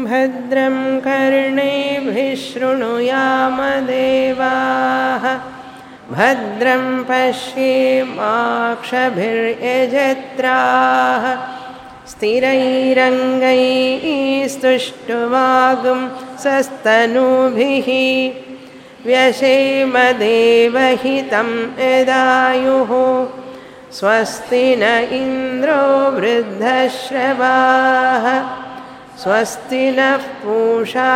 भद्रं कर्णेभिः शृणुयामदेवाः भद्रं पश्येमाक्षभिर्यजत्राः स्थिरैरङ्गैः स्तुष्टुवागुं सस्तनूभिः व्यशेमदेवहितं यदायुः स्वस्ति न इन्द्रो वृद्धश्रवाः स्वस्ति नः पूषा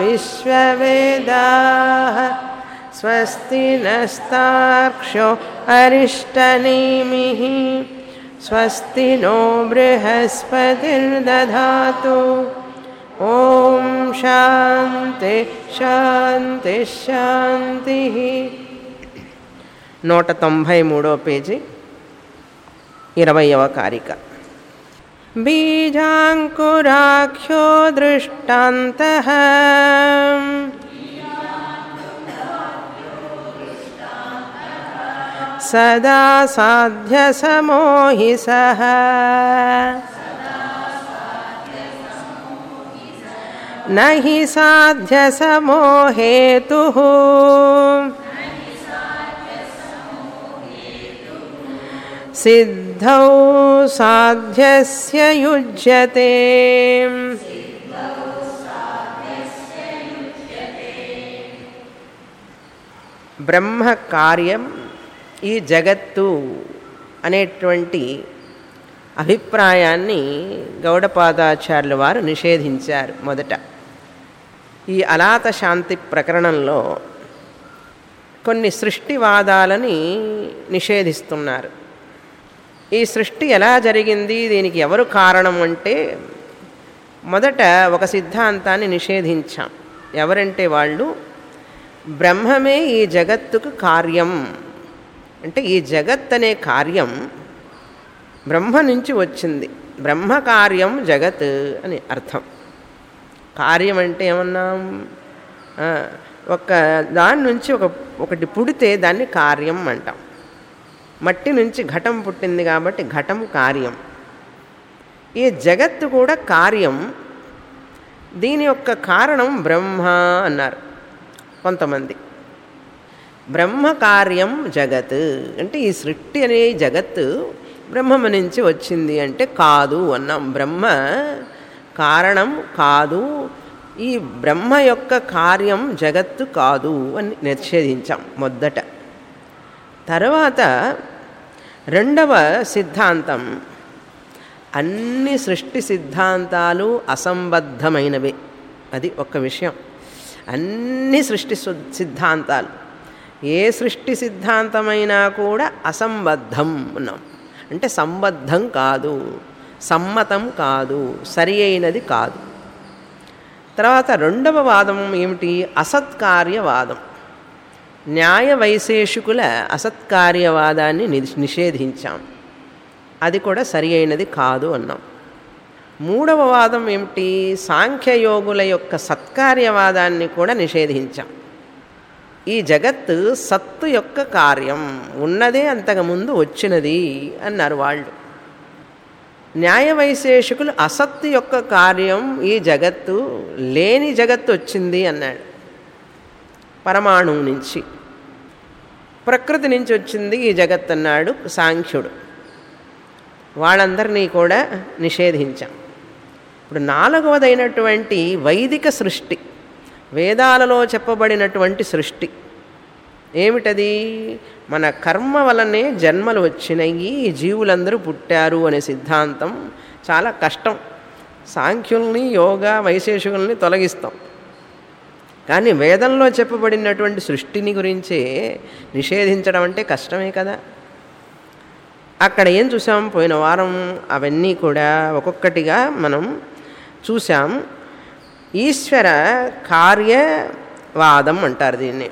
विश्ववेदाः स्वस्ति नस्तार्क्ष्यो अरिष्टनेमिः स्वस्ति नो बृहस्पतिर्दधातु ॐ శాంతి శాంతి శాంతి నూట తొంభై మూడో పేజీ ఇరవయవ కారిక బీజాంకురాఖ్యో దృష్టాంత సదా సాధ్య సమోహి సహ न हि साध्यसमो हेतुः सिद्धौ साध्यस्य युज्यते బ్రహ్మ కార్యం ఈ జగత్తు అనేటువంటి అభిప్రాయాన్ని గౌడపాదాచార్యుల వారు నిషేధించారు మొదట ఈ అలాత శాంతి ప్రకరణంలో కొన్ని సృష్టివాదాలని నిషేధిస్తున్నారు ఈ సృష్టి ఎలా జరిగింది దీనికి ఎవరు కారణం అంటే మొదట ఒక సిద్ధాంతాన్ని నిషేధించాం ఎవరంటే వాళ్ళు బ్రహ్మమే ఈ జగత్తుకు కార్యం అంటే ఈ జగత్ అనే కార్యం బ్రహ్మ నుంచి వచ్చింది బ్రహ్మ కార్యం జగత్ అని అర్థం కార్యం అంటే ఏమన్నాం ఒక దాని నుంచి ఒక ఒకటి పుడితే దాన్ని కార్యం అంటాం మట్టి నుంచి ఘటం పుట్టింది కాబట్టి ఘటం కార్యం ఈ జగత్తు కూడా కార్యం దీని యొక్క కారణం బ్రహ్మ అన్నారు కొంతమంది బ్రహ్మ కార్యం జగత్ అంటే ఈ సృష్టి అనే జగత్తు బ్రహ్మము నుంచి వచ్చింది అంటే కాదు అన్నాం బ్రహ్మ కారణం కాదు ఈ బ్రహ్మ యొక్క కార్యం జగత్తు కాదు అని నిషేధించాం మొదట తర్వాత రెండవ సిద్ధాంతం అన్ని సృష్టి సిద్ధాంతాలు అసంబద్ధమైనవే అది ఒక విషయం అన్ని సృష్టి సిద్ధాంతాలు ఏ సృష్టి సిద్ధాంతమైనా కూడా అసంబద్ధం ఉన్నాం అంటే సంబద్ధం కాదు సమ్మతం కాదు సరి అయినది కాదు తర్వాత రెండవ వాదం ఏమిటి అసత్కార్యవాదం న్యాయ వైశేషికుల అసత్కార్యవాదాన్ని నిషేధించాం అది కూడా సరి అయినది కాదు అన్నాం మూడవ వాదం ఏమిటి సాంఖ్యయోగుల యొక్క సత్కార్యవాదాన్ని కూడా నిషేధించాం ఈ జగత్తు సత్తు యొక్క కార్యం ఉన్నదే అంతకుముందు వచ్చినది అన్నారు వాళ్ళు న్యాయ వైశేషికులు అసత్తు యొక్క కార్యం ఈ జగత్తు లేని జగత్తు వచ్చింది అన్నాడు పరమాణువు నుంచి ప్రకృతి నుంచి వచ్చింది ఈ జగత్ అన్నాడు సాంఖ్యుడు వాళ్ళందరినీ కూడా నిషేధించాం ఇప్పుడు నాలుగవదైనటువంటి వైదిక సృష్టి వేదాలలో చెప్పబడినటువంటి సృష్టి ఏమిటది మన కర్మ వలనే జన్మలు వచ్చినాయి ఈ జీవులందరూ పుట్టారు అనే సిద్ధాంతం చాలా కష్టం సాంఖ్యుల్ని యోగా వైశేషికుల్ని తొలగిస్తాం కానీ వేదంలో చెప్పబడినటువంటి సృష్టిని గురించే నిషేధించడం అంటే కష్టమే కదా అక్కడ ఏం చూసాం పోయిన వారం అవన్నీ కూడా ఒక్కొక్కటిగా మనం చూసాం ఈశ్వర కార్యవాదం అంటారు దీన్ని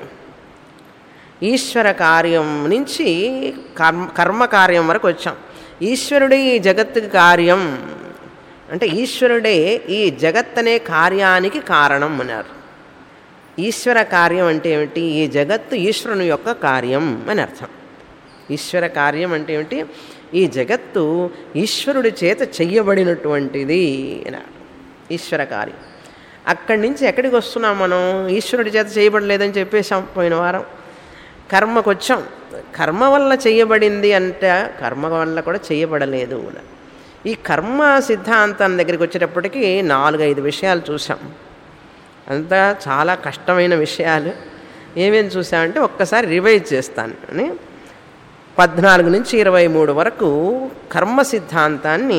ఈశ్వర కార్యం నుంచి కర్మ కర్మకార్యం వరకు వచ్చాం ఈశ్వరుడే ఈ జగత్తుకి కార్యం అంటే ఈశ్వరుడే ఈ జగత్ అనే కార్యానికి కారణం అన్నారు ఈశ్వర కార్యం అంటే ఏమిటి ఈ జగత్తు ఈశ్వరుని యొక్క కార్యం అని అర్థం ఈశ్వర కార్యం అంటే ఏమిటి ఈ జగత్తు ఈశ్వరుడి చేత చెయ్యబడినటువంటిది అని ఈశ్వర కార్యం అక్కడి నుంచి ఎక్కడికి వస్తున్నాం మనం ఈశ్వరుడి చేత చేయబడలేదని చెప్పేశాం పోయిన వారం కర్మకు వచ్చాం కర్మ వల్ల చేయబడింది అంటే కర్మ వల్ల కూడా చేయబడలేదు ఈ కర్మ సిద్ధాంతం దగ్గరికి వచ్చేటప్పటికి నాలుగైదు విషయాలు చూసాం అంతా చాలా కష్టమైన విషయాలు ఏమేమి చూసామంటే ఒక్కసారి రివైజ్ చేస్తాను అని పద్నాలుగు నుంచి ఇరవై మూడు వరకు కర్మ సిద్ధాంతాన్ని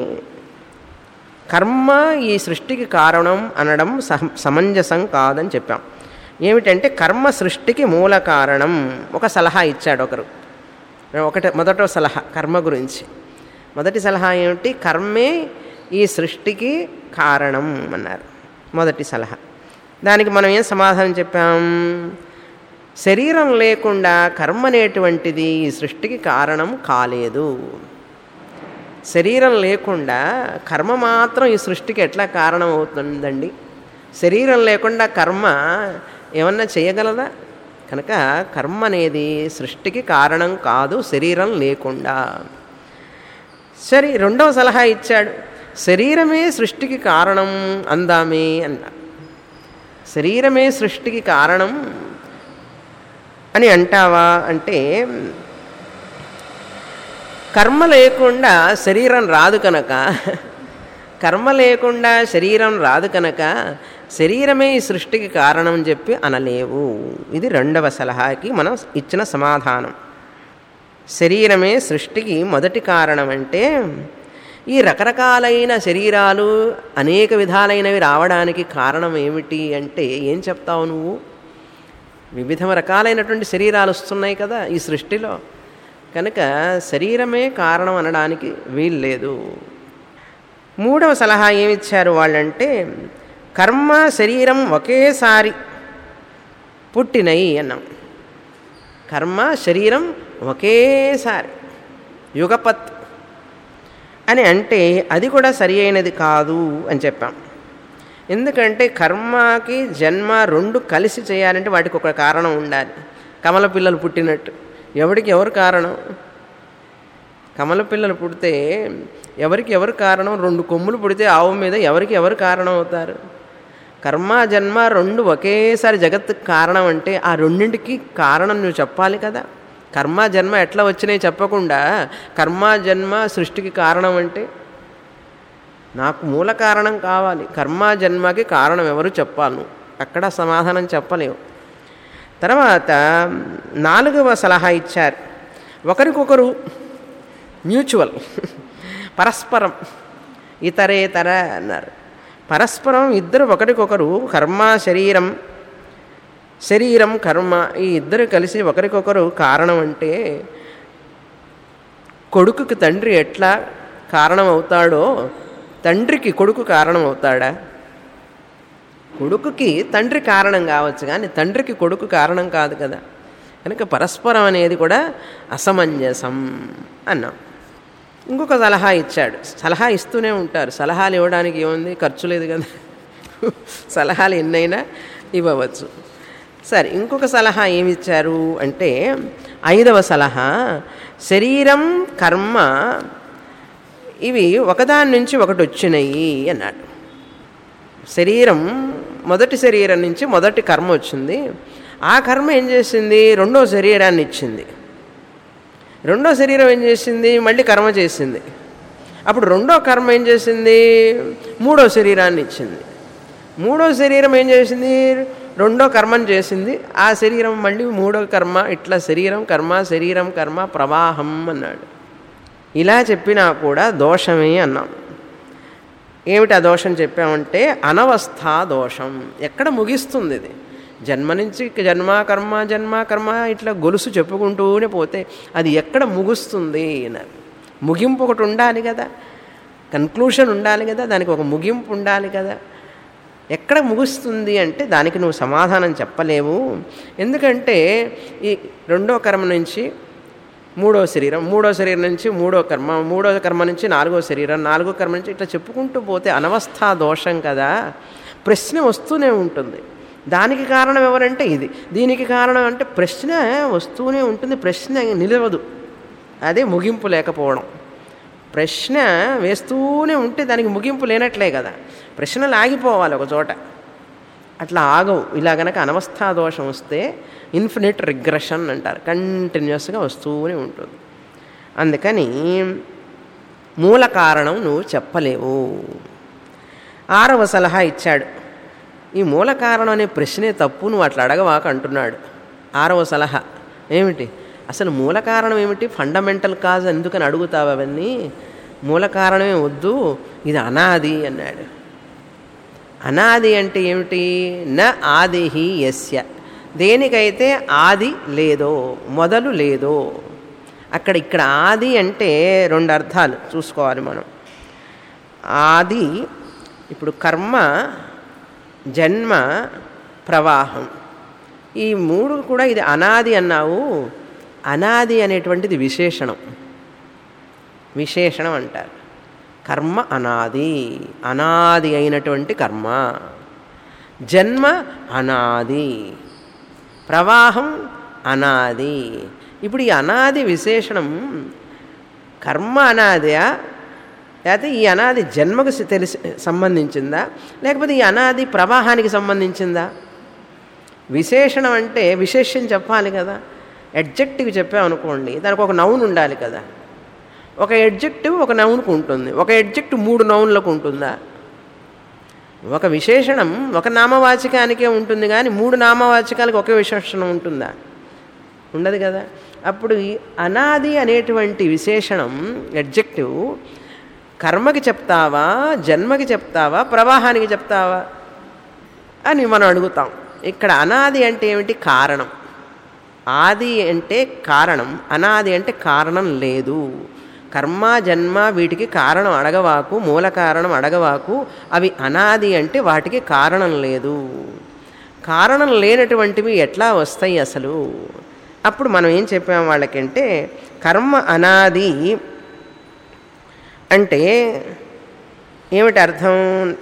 కర్మ ఈ సృష్టికి కారణం అనడం సహ సమంజసం కాదని చెప్పాం ఏమిటంటే కర్మ సృష్టికి మూల కారణం ఒక సలహా ఇచ్చాడు ఒకరు ఒకటి మొదట సలహా కర్మ గురించి మొదటి సలహా ఏమిటి కర్మే ఈ సృష్టికి కారణం అన్నారు మొదటి సలహా దానికి మనం ఏం సమాధానం చెప్పాం శరీరం లేకుండా కర్మ అనేటువంటిది ఈ సృష్టికి కారణం కాలేదు శరీరం లేకుండా కర్మ మాత్రం ఈ సృష్టికి ఎట్లా కారణం అవుతుందండి శరీరం లేకుండా కర్మ ఏమన్నా చేయగలదా కనుక కర్మ అనేది సృష్టికి కారణం కాదు శరీరం లేకుండా సరే రెండవ సలహా ఇచ్చాడు శరీరమే సృష్టికి కారణం అందామే అన్న శరీరమే సృష్టికి కారణం అని అంటావా అంటే కర్మ లేకుండా శరీరం రాదు కనుక కర్మ లేకుండా శరీరం రాదు కనుక శరీరమే ఈ సృష్టికి కారణం అని చెప్పి అనలేవు ఇది రెండవ సలహాకి మనం ఇచ్చిన సమాధానం శరీరమే సృష్టికి మొదటి కారణం అంటే ఈ రకరకాలైన శరీరాలు అనేక విధాలైనవి రావడానికి కారణం ఏమిటి అంటే ఏం చెప్తావు నువ్వు వివిధ రకాలైనటువంటి శరీరాలు వస్తున్నాయి కదా ఈ సృష్టిలో కనుక శరీరమే కారణం అనడానికి వీల్లేదు మూడవ సలహా ఏమిచ్చారు వాళ్ళంటే కర్మ శరీరం ఒకేసారి పుట్టినయి అన్నాం కర్మ శరీరం ఒకేసారి యుగపత్ అని అంటే అది కూడా సరి అయినది కాదు అని చెప్పాం ఎందుకంటే కర్మకి జన్మ రెండు కలిసి చేయాలంటే వాటికి ఒక కారణం ఉండాలి కమల పిల్లలు పుట్టినట్టు ఎవరికి ఎవరు కారణం కమల పిల్లలు పుడితే ఎవరికి ఎవరు కారణం రెండు కొమ్ములు పుడితే ఆవు మీద ఎవరికి ఎవరు కారణం అవుతారు కర్మ జన్మ రెండు ఒకేసారి జగత్తుకు కారణం అంటే ఆ రెండింటికి కారణం నువ్వు చెప్పాలి కదా కర్మ జన్మ ఎట్లా వచ్చినాయి చెప్పకుండా కర్మ జన్మ సృష్టికి కారణం అంటే నాకు మూల కారణం కావాలి కర్మ జన్మకి కారణం ఎవరు చెప్పాలి నువ్వు అక్కడ సమాధానం చెప్పలేవు తర్వాత నాలుగవ సలహా ఇచ్చారు ఒకరికొకరు మ్యూచువల్ పరస్పరం ఇతరేతర అన్నారు పరస్పరం ఇద్దరు ఒకరికొకరు కర్మ శరీరం శరీరం కర్మ ఈ ఇద్దరు కలిసి ఒకరికొకరు కారణం అంటే కొడుకుకి తండ్రి ఎట్లా కారణం అవుతాడో తండ్రికి కొడుకు కారణం అవుతాడా కొడుకుకి తండ్రి కారణం కావచ్చు కానీ తండ్రికి కొడుకు కారణం కాదు కదా కనుక పరస్పరం అనేది కూడా అసమంజసం అన్నాం ఇంకొక సలహా ఇచ్చాడు సలహా ఇస్తూనే ఉంటారు సలహాలు ఇవ్వడానికి ఏముంది ఖర్చు లేదు కదా సలహాలు ఎన్నైనా ఇవ్వవచ్చు సరే ఇంకొక సలహా ఏమి ఇచ్చారు అంటే ఐదవ సలహా శరీరం కర్మ ఇవి ఒకదాని నుంచి ఒకటి వచ్చినాయి అన్నాడు శరీరం మొదటి శరీరం నుంచి మొదటి కర్మ వచ్చింది ఆ కర్మ ఏం చేసింది రెండో శరీరాన్ని ఇచ్చింది రెండో శరీరం ఏం చేసింది మళ్ళీ కర్మ చేసింది అప్పుడు రెండో కర్మ ఏం చేసింది మూడో శరీరాన్ని ఇచ్చింది మూడో శరీరం ఏం చేసింది రెండో కర్మను చేసింది ఆ శరీరం మళ్ళీ మూడో కర్మ ఇట్లా శరీరం కర్మ శరీరం కర్మ ప్రవాహం అన్నాడు ఇలా చెప్పినా కూడా దోషమే అన్నాం ఏమిటి ఆ దోషం చెప్పామంటే అనవస్థా దోషం ఎక్కడ ముగిస్తుంది ఇది జన్మ నుంచి జన్మ కర్మ జన్మ కర్మ ఇట్లా గొలుసు చెప్పుకుంటూనే పోతే అది ఎక్కడ ముగుస్తుంది అన్నారు ముగింపు ఒకటి ఉండాలి కదా కన్క్లూషన్ ఉండాలి కదా దానికి ఒక ముగింపు ఉండాలి కదా ఎక్కడ ముగుస్తుంది అంటే దానికి నువ్వు సమాధానం చెప్పలేవు ఎందుకంటే ఈ రెండో కర్మ నుంచి మూడో శరీరం మూడో శరీరం నుంచి మూడో కర్మ మూడో కర్మ నుంచి నాలుగో శరీరం నాలుగో కర్మ నుంచి ఇట్లా చెప్పుకుంటూ పోతే అనవస్థా దోషం కదా ప్రశ్న వస్తూనే ఉంటుంది దానికి కారణం ఎవరంటే ఇది దీనికి కారణం అంటే ప్రశ్న వస్తూనే ఉంటుంది ప్రశ్న నిలవదు అదే ముగింపు లేకపోవడం ప్రశ్న వేస్తూనే ఉంటే దానికి ముగింపు లేనట్లే కదా ప్రశ్నలు ఆగిపోవాలి ఒక చోట అట్లా ఆగవు ఇలా గనక అనవస్థా దోషం వస్తే ఇన్ఫినిట్ రిగ్రెషన్ అంటారు కంటిన్యూస్గా వస్తూనే ఉంటుంది అందుకని మూల కారణం నువ్వు చెప్పలేవు ఆరవ సలహా ఇచ్చాడు ఈ మూల కారణం అనే ప్రశ్నే తప్పు నువ్వు అట్లా అడగవాక అంటున్నాడు ఆరవ సలహా ఏమిటి అసలు మూల కారణం ఏమిటి ఫండమెంటల్ కాజ్ ఎందుకని అడుగుతావు అవన్నీ మూల కారణమే వద్దు ఇది అనాది అన్నాడు అనాది అంటే ఏమిటి న ఆదిహి యస్య దేనికైతే ఆది లేదో మొదలు లేదో అక్కడ ఇక్కడ ఆది అంటే రెండు అర్థాలు చూసుకోవాలి మనం ఆది ఇప్పుడు కర్మ జన్మ ప్రవాహం ఈ మూడు కూడా ఇది అనాది అన్నావు అనాది అనేటువంటిది విశేషణం విశేషణం అంటారు కర్మ అనాది అనాది అయినటువంటి కర్మ జన్మ అనాది ప్రవాహం అనాది ఇప్పుడు ఈ అనాది విశేషణం కర్మ అనాదియా లేకపోతే ఈ అనాది జన్మకు సి- తెలిసి సంబంధించిందా లేకపోతే ఈ అనాది ప్రవాహానికి సంబంధించిందా విశేషణం అంటే విశేషం చెప్పాలి కదా ఎడ్జెక్టివ్ చెప్పామనుకోండి దానికి ఒక నౌన్ ఉండాలి కదా ఒక ఎడ్జెక్టివ్ ఒక నౌన్కు ఉంటుంది ఒక ఎడ్జెక్టివ్ మూడు నౌన్లకు ఉంటుందా ఒక విశేషణం ఒక నామవాచకానికే ఉంటుంది కానీ మూడు నామవాచకాలకు ఒకే విశేషణం ఉంటుందా ఉండదు కదా అప్పుడు ఈ అనాది అనేటువంటి విశేషణం ఎడ్జెక్టివ్ కర్మకి చెప్తావా జన్మకి చెప్తావా ప్రవాహానికి చెప్తావా అని మనం అడుగుతాం ఇక్కడ అనాది అంటే ఏమిటి కారణం ఆది అంటే కారణం అనాది అంటే కారణం లేదు కర్మ జన్మ వీటికి కారణం అడగవాకు మూల కారణం అడగవాకు అవి అనాది అంటే వాటికి కారణం లేదు కారణం లేనటువంటివి ఎట్లా వస్తాయి అసలు అప్పుడు మనం ఏం చెప్పాం వాళ్ళకంటే కర్మ అనాది అంటే ఏమిటి అర్థం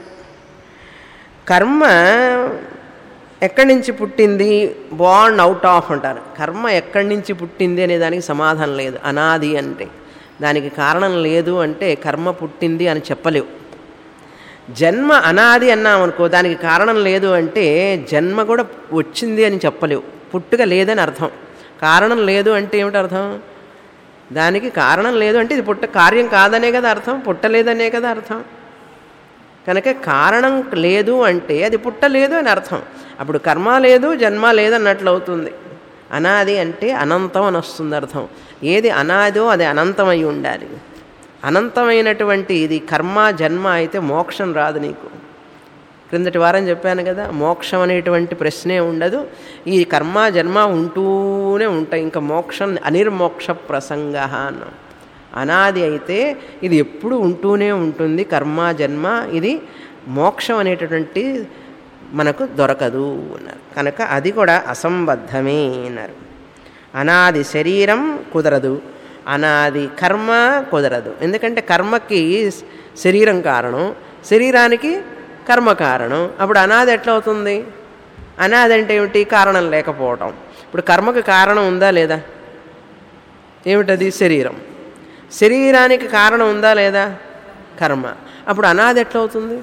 కర్మ ఎక్కడి నుంచి పుట్టింది బాండ్ అవుట్ ఆఫ్ అంటారు కర్మ ఎక్కడి నుంచి పుట్టింది అనే దానికి సమాధానం లేదు అనాది అంటే దానికి కారణం లేదు అంటే కర్మ పుట్టింది అని చెప్పలేవు జన్మ అనాది అన్నాం అనుకో దానికి కారణం లేదు అంటే జన్మ కూడా వచ్చింది అని చెప్పలేవు పుట్టుక లేదని అర్థం కారణం లేదు అంటే ఏమిటి అర్థం దానికి కారణం లేదు అంటే ఇది పుట్ట కార్యం కాదనే కదా అర్థం పుట్టలేదనే కదా అర్థం కనుక కారణం లేదు అంటే అది పుట్టలేదు అని అర్థం అప్పుడు కర్మ లేదు జన్మ లేదు అన్నట్లు అవుతుంది అనాది అంటే అనంతం అని వస్తుంది అర్థం ఏది అనాదో అది అనంతమై ఉండాలి అనంతమైనటువంటి ఇది కర్మ జన్మ అయితే మోక్షం రాదు నీకు క్రిందటి వారం చెప్పాను కదా మోక్షం అనేటువంటి ప్రశ్నే ఉండదు ఈ కర్మ జన్మ ఉంటూనే ఉంటాయి ఇంకా మోక్షం అనిర్మోక్ష ప్రసంగ అన్నాం అనాది అయితే ఇది ఎప్పుడు ఉంటూనే ఉంటుంది కర్మ జన్మ ఇది మోక్షం అనేటటువంటి మనకు దొరకదు అన్నారు కనుక అది కూడా అసంబద్ధమే అన్నారు అనాది శరీరం కుదరదు అనాది కర్మ కుదరదు ఎందుకంటే కర్మకి శరీరం కారణం శరీరానికి కర్మ కారణం అప్పుడు అనాది ఎట్లా అవుతుంది అనాది అంటే ఏమిటి కారణం లేకపోవటం ఇప్పుడు కర్మకు కారణం ఉందా లేదా ఏమిటది శరీరం శరీరానికి కారణం ఉందా లేదా కర్మ అప్పుడు అనాది ఎట్లా అవుతుంది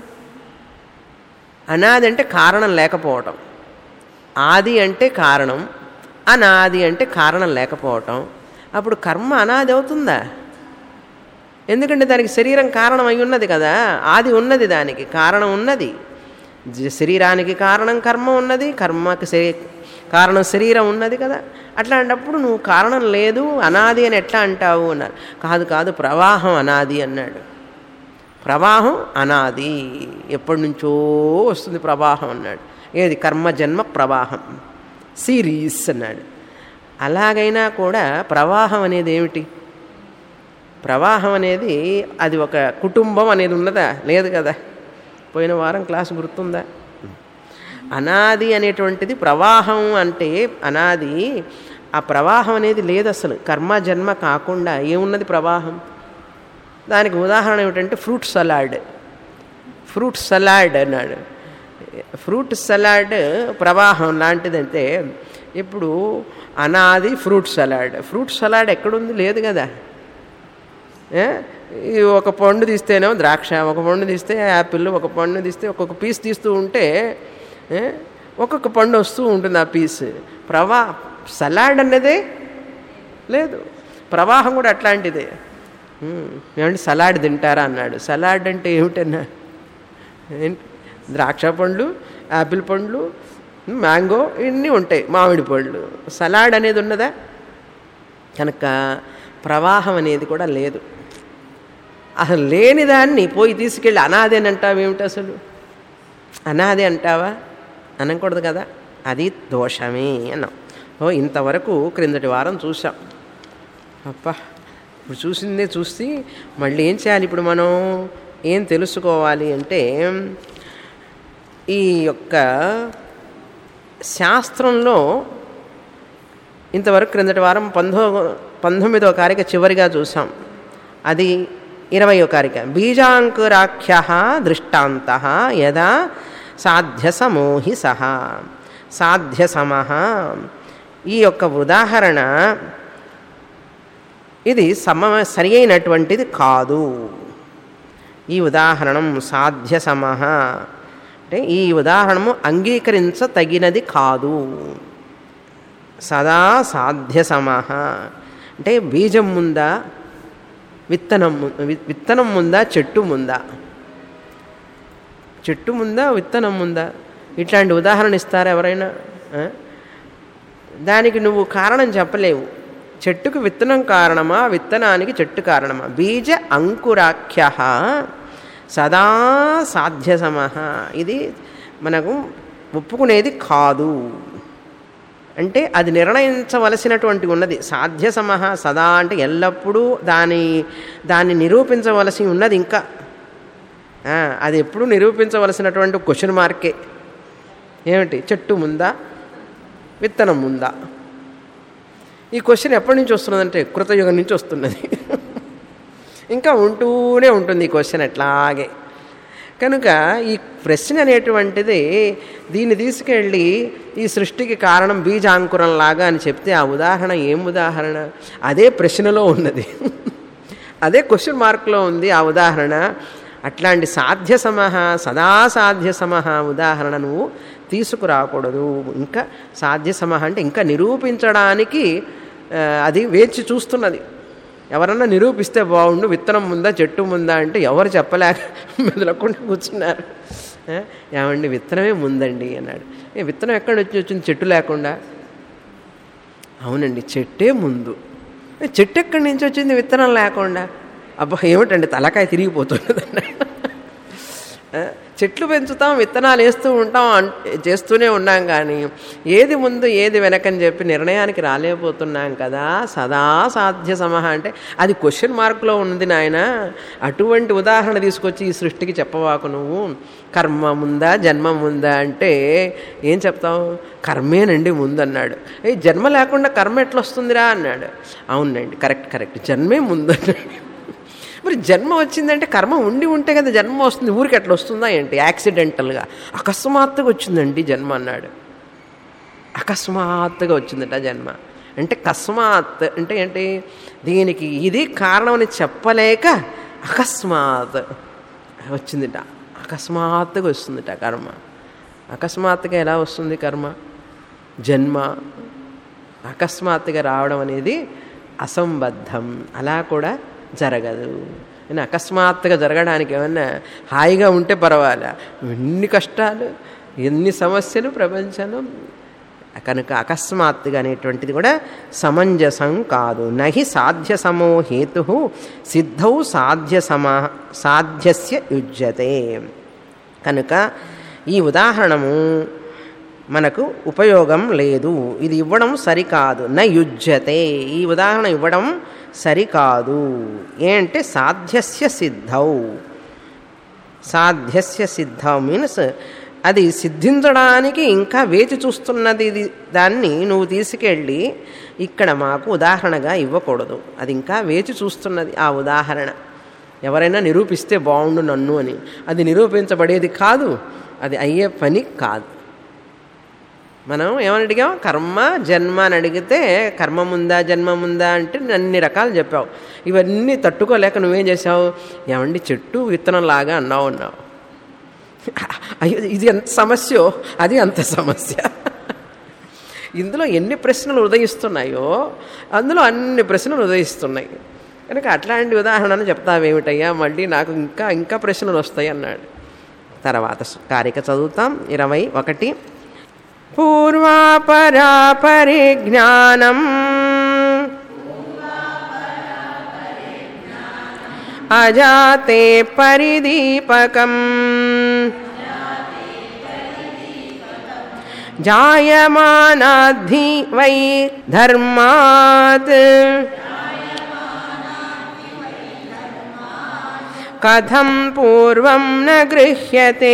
అనాది అంటే కారణం లేకపోవటం ఆది అంటే కారణం అనాది అంటే కారణం లేకపోవటం అప్పుడు కర్మ అనాది అవుతుందా ఎందుకంటే దానికి శరీరం కారణం అయి ఉన్నది కదా ఆది ఉన్నది దానికి కారణం ఉన్నది జ- శరీరానికి కారణం కర్మ ఉన్నది కర్మకి శరీ కారణం శరీరం ఉన్నది కదా అట్లాంటప్పుడు నువ్వు కారణం లేదు అనాది అని ఎట్లా అంటావు అన్నారు కాదు కాదు ప్రవాహం అనాది అన్నాడు ప్రవాహం అనాది ఎప్పటి నుంచో వస్తుంది ప్రవాహం అన్నాడు ఏది కర్మ జన్మ ప్రవాహం సిరీస్ అన్నాడు అలాగైనా కూడా ప్రవాహం అనేది ఏమిటి ప్రవాహం అనేది అది ఒక కుటుంబం అనేది ఉన్నదా లేదు కదా పోయిన వారం క్లాస్ గుర్తుందా అనాది అనేటువంటిది ప్రవాహం అంటే అనాది ఆ ప్రవాహం అనేది లేదు అసలు కర్మ జన్మ కాకుండా ఏమున్నది ప్రవాహం దానికి ఉదాహరణ ఏమిటంటే ఫ్రూట్ సలాడ్ ఫ్రూట్ సలాడ్ అన్నాడు ఫ్రూట్ సలాడ్ ప్రవాహం లాంటిదంటే ఇప్పుడు అనాది ఫ్రూట్ సలాడ్ ఫ్రూట్ సలాడ్ ఎక్కడుంది లేదు కదా ఏ? ఈ ఒక పండు తీస్తేనేమో ద్రాక్ష ఒక పండు తీస్తే యాపిల్ ఒక పండు తీస్తే ఒక్కొక్క పీస్ తీస్తూ ఉంటే ఏ? ఒక్కొక్క పండు వస్తూ ఉంటుంది ఆ పీస్ ప్రవా సలాడ్ అన్నదే లేదు ప్రవాహం కూడా అట్లాంటిదే ఉమ్, ఏమంటే సలాడ్ తింటారా అన్నాడు సలాడ్ అంటే ఏమిటన్నా ఏంటి ద్రాక్ష పండ్లు యాపిల్ పండ్లు మ్యాంగో ఇవన్నీ ఉంటాయి మామిడి పళ్ళు సలాడ్ అనేది ఉన్నదా కనుక ప్రవాహం అనేది కూడా లేదు అసలు లేని దాన్ని పోయి తీసుకెళ్ళి అనాది అని అంటావేమిటి అసలు అనాది అంటావా అనకూడదు కదా అది దోషమే అన్నాం ఓ ఇంతవరకు క్రిందటి వారం చూసాం అప్పా ఇప్పుడు చూసిందే చూసి మళ్ళీ ఏం చేయాలి ఇప్పుడు మనం ఏం తెలుసుకోవాలి అంటే ఈ యొక్క శాస్త్రంలో ఇంతవరకు క్రిందటి వారం పంతో పంతొమ్మిదో కారిక చివరిగా చూసాం అది ఇరవయో కారిక బీజాంకురాఖ్య దృష్టాంత యదా సాధ్యసమోహి సహ సాధ్యసమ ఈ యొక్క ఉదాహరణ ఇది సమ సరి అయినటువంటిది కాదు ఈ ఉదాహరణం సాధ్య సమహ అంటే ఈ ఉదాహరణము అంగీకరించతగినది కాదు సదా సాధ్య సమహ అంటే బీజం ముందా విత్తనం ము- వి- విత్తనం ముందా చెట్టు ముందా చెట్టు ముందా విత్తనం ముందా ఇట్లాంటి ఉదాహరణ ఇస్తారా ఎవరైనా ఆ? దానికి నువ్వు కారణం చెప్పలేవు చెట్టుకు విత్తనం కారణమా విత్తనానికి చెట్టు కారణమా బీజ అంకురాఖ్య సదా సాధ్యసమః ఇది మనకు ఒప్పుకునేది కాదు అంటే అది నిర్ణయించవలసినటువంటి ఉన్నది సాధ్యసమః సదా అంటే ఎల్లప్పుడూ దాని దాన్ని నిరూపించవలసి ఉన్నది ఇంకా ఆ, అది ఎప్పుడు నిరూపించవలసినటువంటి క్వశ్చన్ మార్కే ఏమిటి చెట్టు ముందా విత్తనం ముందా ఈ క్వశ్చన్ ఎప్పటి నుంచి వస్తున్నదంటే కృతయుగం నుంచి వస్తున్నది ఇంకా ఉంటూనే ఉంటుంది ఈ క్వశ్చన్ అట్లాగే కనుక ఈ ప్రశ్న అనేటువంటిది దీన్ని తీసుకెళ్ళి ఈ సృష్టికి కారణం బీజాంకురం లాగా అని చెప్తే ఆ ఉదాహరణ ఏం ఉదాహరణ అదే ప్రశ్నలో ఉన్నది అదే క్వశ్చన్ మార్క్లో ఉంది ఆ ఉదాహరణ అట్లాంటి సాధ్య సమహ సదా సాధ్య సమహ ఉదాహరణ నువ్వు తీసుకురాకూడదు ఇంకా సాధ్య సమహ అంటే ఇంకా నిరూపించడానికి ఆ, అది వేచి చూస్తున్నది ఎవరన్నా నిరూపిస్తే బాగుండు విత్తనం ముందా చెట్టు ముందా అంటే ఎవరు చెప్పలేక మెదలకుండా కూర్చున్నారు ఆ, ఏమండి విత్తనమే ముందండి అన్నాడు ఏ విత్తనం ఎక్కడ వచ్చి వచ్చింది చెట్టు లేకుండా అవునండి చెట్టే ముందు ఏ, చెట్టు ఎక్కడి నుంచి వచ్చింది విత్తనం లేకుండా అబ్బా ఏమిటండి తలకాయ తిరిగిపోతున్నది అన్నాడు ఆ, చెట్లు పెంచుతాం విత్తనాలు వేస్తూ ఉంటాం అన్- చేస్తూనే ఉన్నాం కానీ ఏది ముందు ఏది వెనకని చెప్పి నిర్ణయానికి రాలేకపోతున్నాం కదా సదా సాధ్య సమహ అంటే అది క్వశ్చన్ మార్కులో ఉంది నాయన అటువంటి ఉదాహరణ తీసుకొచ్చి ఈ సృష్టికి చెప్పవాకు నువ్వు కర్మ ముందా జన్మ ముందా అంటే ఏం చెప్తావు కర్మేనండి ముందు అన్నాడు ఏ జన్మ లేకుండా కర్మ ఎట్లా వస్తుందిరా అన్నాడు అవునండి కరెక్ట్ కరెక్ట్ జన్మే ముందు అన్నాడు మరి జన్మ వచ్చిందంటే కర్మ ఉండి ఉంటే కదా జన్మ వస్తుంది ఊరికి ఎట్లా వస్తుందా ఏంటి యాక్సిడెంటల్గా అకస్మాత్తుగా వచ్చిందండి జన్మ అన్నాడు అకస్మాత్తుగా వచ్చిందట జన్మ అంటే కస్మాత్ అంటే ఏంటి దీనికి ఇది కారణం అని చెప్పలేక అకస్మాత్ వచ్చిందిట అకస్మాత్తుగా వస్తుందిట కర్మ అకస్మాత్తుగా ఎలా వస్తుంది కర్మ జన్మ అకస్మాత్తుగా రావడం అనేది అసంబద్ధం అలా కూడా జరగదు నేను అకస్మాత్తుగా జరగడానికి ఏమన్నా హాయిగా ఉంటే పర్వాలే ఎన్ని కష్టాలు ఎన్ని సమస్యలు ప్రపంచంలో కనుక అకస్మాత్తుగా అనేటువంటిది కూడా సమంజసం కాదు నహి సాధ్య సమో హేతు సిద్ధౌ సాధ్య సమ సాధ్యస్య యుజ్యతే కనుక ఈ ఉదాహరణము మనకు ఉపయోగం లేదు ఇది ఇవ్వడం సరికాదు న యుజ్యతే ఈ ఉదాహరణ ఇవ్వడం సరికాదు ఏంటే సాధ్యస్య సిద్ధౌ సాధ్యస్య సిద్ధం మీన్స్ అది సిద్ధించడానికి ఇంకా వేచి చూస్తున్నది ఇది దాన్ని నువ్వు తీసుకెళ్ళి ఇక్కడ మాకు ఉదాహరణగా ఇవ్వకూడదు అది ఇంకా వేచి చూస్తున్నది ఆ ఉదాహరణ ఎవరైనా నిరూపిస్తే బాగుండు నన్ను అని అది నిరూపించబడేది కాదు అది అయ్యే పని కాదు మనం ఏమని అడిగాం కర్మ జన్మ అని అడిగితే కర్మ ముందా జన్మ ముందా అంటే అన్ని రకాలు చెప్పావు ఇవన్నీ తట్టుకోలేక నువ్వేం చేసావు ఏమండి చెట్టు విత్తనం లాగా అన్నావు అన్నావు అయ్యో ఇది ఎంత సమస్యో అది అంత సమస్య ఇందులో ఎన్ని ప్రశ్నలు ఉదయిస్తున్నాయో అందులో అన్ని ప్రశ్నలు ఉదయిస్తున్నాయి కనుక అట్లాంటి ఉదాహరణను చెప్తావేమిటయ్యా మళ్ళీ నాకు ఇంకా ఇంకా ప్రశ్నలు వస్తాయి అన్నాడు తర్వాత కారిక చదువుతాం ఇరవై ఒకటి పూర్వాపరా పరిజ్ఞానం అజాతే పరిదీపకం జాయమానాద్ధి వై ధర్మాత్ కథం పూర్వం న గృహ్యతే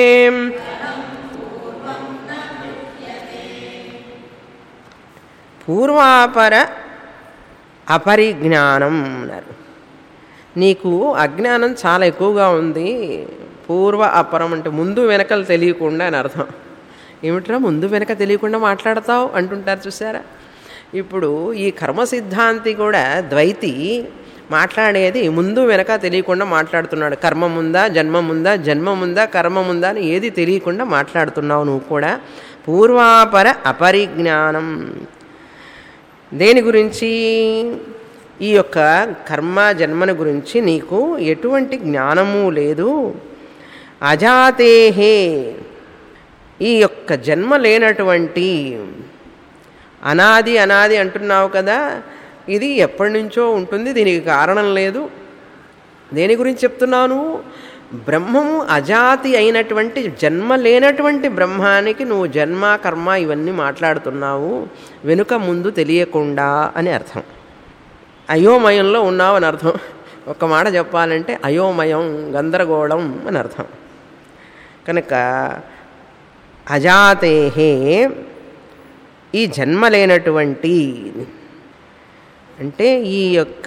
పూర్వాపర అపరిజ్ఞానం అన్నారు నీకు అజ్ఞానం చాలా ఎక్కువగా ఉంది పూర్వ అపరం అంటే ముందు వెనకలు తెలియకుండా అని అర్థం ఏమిట్రా ముందు వెనక తెలియకుండా మాట్లాడతావు అంటుంటారు చూసారా ఇప్పుడు ఈ కర్మ సిద్ధాంతి కూడా ద్వైతి మాట్లాడేది ముందు వెనక తెలియకుండా మాట్లాడుతున్నాడు కర్మ ముందా జన్మ ముందా జన్మ ముందా కర్మ ముందా అని ఏది తెలియకుండా మాట్లాడుతున్నావు నువ్వు కూడా పూర్వాపర అపరిజ్ఞానం దేని గురించి ఈ యొక్క కర్మ జన్మను గురించి నీకు ఎటువంటి జ్ఞానము లేదు అజాతేహే ఈ యొక్క జన్మ లేనటువంటి అనాది అనాది అంటున్నావు కదా ఇది ఎప్పటి నుంచో ఉంటుంది దీనికి కారణం లేదు దేని గురించి చెప్తున్నావు నువ్వు బ్రహ్మము అజాతి అయినటువంటి జన్మ లేనటువంటి బ్రహ్మానికి నువ్వు జన్మ కర్మ ఇవన్నీ మాట్లాడుతున్నావు వెనుక ముందు తెలియకుండా అని అర్థం అయోమయంలో ఉన్నావు అని అర్థం ఒక మాట చెప్పాలంటే అయోమయం గందరగోళం అని అర్థం కనుక అజాతేహే ఈ జన్మ లేనటువంటి అంటే ఈ యొక్క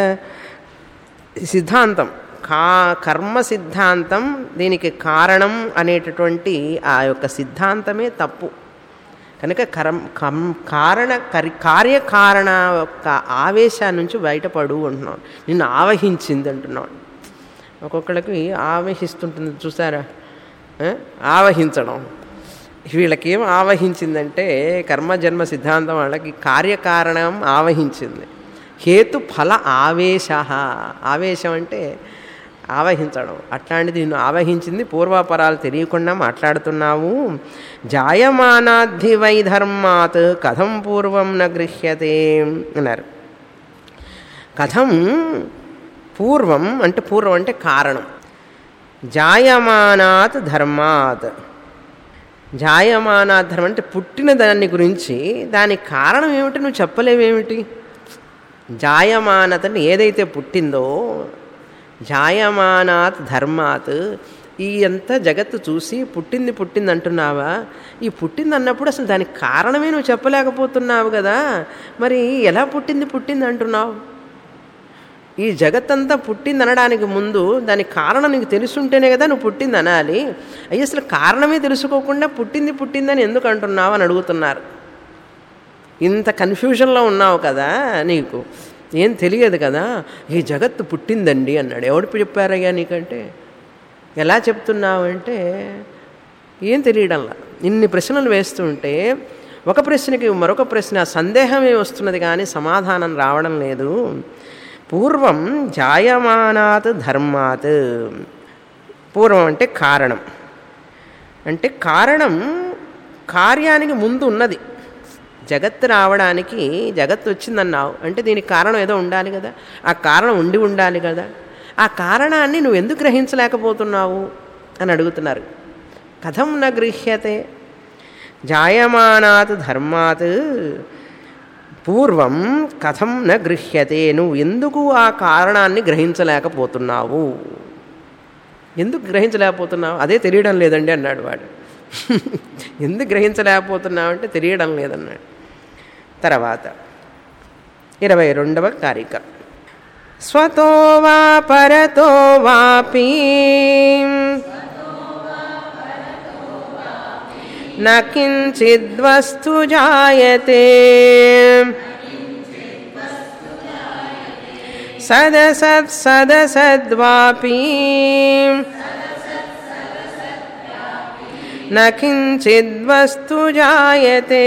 సిద్ధాంతం కా కర్మ సిద్ధాంతం దీనికి కారణం అనేటటువంటి ఆ యొక్క సిద్ధాంతమే తప్పు కనుక కరం కం కారణ కరి కార్యకారణ యొక్క ఆవేశాన్ని నుంచి బయటపడు అంటున్నాడు నిన్ను ఆవహించింది అంటున్నాడు ఒక్కొక్కళ్ళకి ఆవహిస్తుంటుంది చూసారా ఆ? ఆవహించడం వీళ్ళకేం ఆవహించిందంటే కర్మ జన్మ సిద్ధాంతం వాళ్ళకి కార్యకారణం ఆవహించింది హేతు ఫల ఆవేశ ఆవేశం అంటే ఆవహించడం అట్లాంటిది నిన్ను ఆవహించింది పూర్వాపరాలు తెలియకుండా మాట్లాడుతున్నావు జాయమానాద్ధి వై ధర్మాత్ కథం పూర్వం న గృహ్యతే అన్నారు కథం పూర్వం అంటే పూర్వం అంటే కారణం జాయమానాత్ ధర్మాత్ జాయమానాత్ ధర్మం అంటే పుట్టిన దాన్ని గురించి దానికి కారణం ఏమిటి నువ్వు చెప్పలేవేమిటి జాయమానత అంటే ఏదైతే పుట్టిందో జాయమానాత్ ధర్మాత్ ఈ అంతా జగత్తు చూసి పుట్టింది పుట్టింది అంటున్నావా ఈ పుట్టింది అన్నప్పుడు అసలు దానికి కారణమే నువ్వు చెప్పలేకపోతున్నావు కదా మరి ఎలా పుట్టింది పుట్టింది అంటున్నావు ఈ జగత్తంతా పుట్టింది అనడానికి ముందు దానికి కారణం నీకు తెలుసుంటేనే కదా నువ్వు పుట్టింది అనాలి అయ్యి అసలు కారణమే తెలుసుకోకుండా పుట్టింది పుట్టిందని ఎందుకు అంటున్నావు అని అడుగుతున్నారు ఇంత కన్ఫ్యూజన్లో ఉన్నావు కదా నీకు ఏం తెలియదు కదా ఈ జగత్తు పుట్టిందండి అన్నాడు ఎవడు చెప్పారయ్యా నీకంటే ఎలా చెప్తున్నావు అంటే ఏం తెలియడంలా ఇన్ని ప్రశ్నలు వేస్తుంటే ఒక ప్రశ్నకి మరొక ప్రశ్న సందేహమే వస్తున్నది కానీ సమాధానం రావడం లేదు పూర్వం జాయమానాత్ ధర్మాత్ పూర్వం అంటే కారణం అంటే కారణం కార్యానికి ముందు ఉన్నది జగత్తు రావడానికి జగత్తు వచ్చిందన్నావు అంటే దీనికి కారణం ఏదో ఉండాలి కదా ఆ కారణం ఉండి ఉండాలి కదా ఆ కారణాన్ని నువ్వు ఎందుకు గ్రహించలేకపోతున్నావు అని అడుగుతున్నారు కథం న గృహ్యతే జాయమానాత్ ధర్మాత్ పూర్వం కథం న గృహ్యతే నువ్వు ఎందుకు ఆ కారణాన్ని గ్రహించలేకపోతున్నావు ఎందుకు గ్రహించలేకపోతున్నావు అదే తెలియడం లేదండి అన్నాడు వాడు ఎందుకు గ్రహించలేకపోతున్నావు అంటే తెలియడం లేదన్నాడు తర్వాత ఇరవై రెండవ కారిక స్వతో వా పరతో వాపి न किञ्चिद्वस्तु जायते सदसत् सदसद्वापि నకించిద్వస్తు జాయతే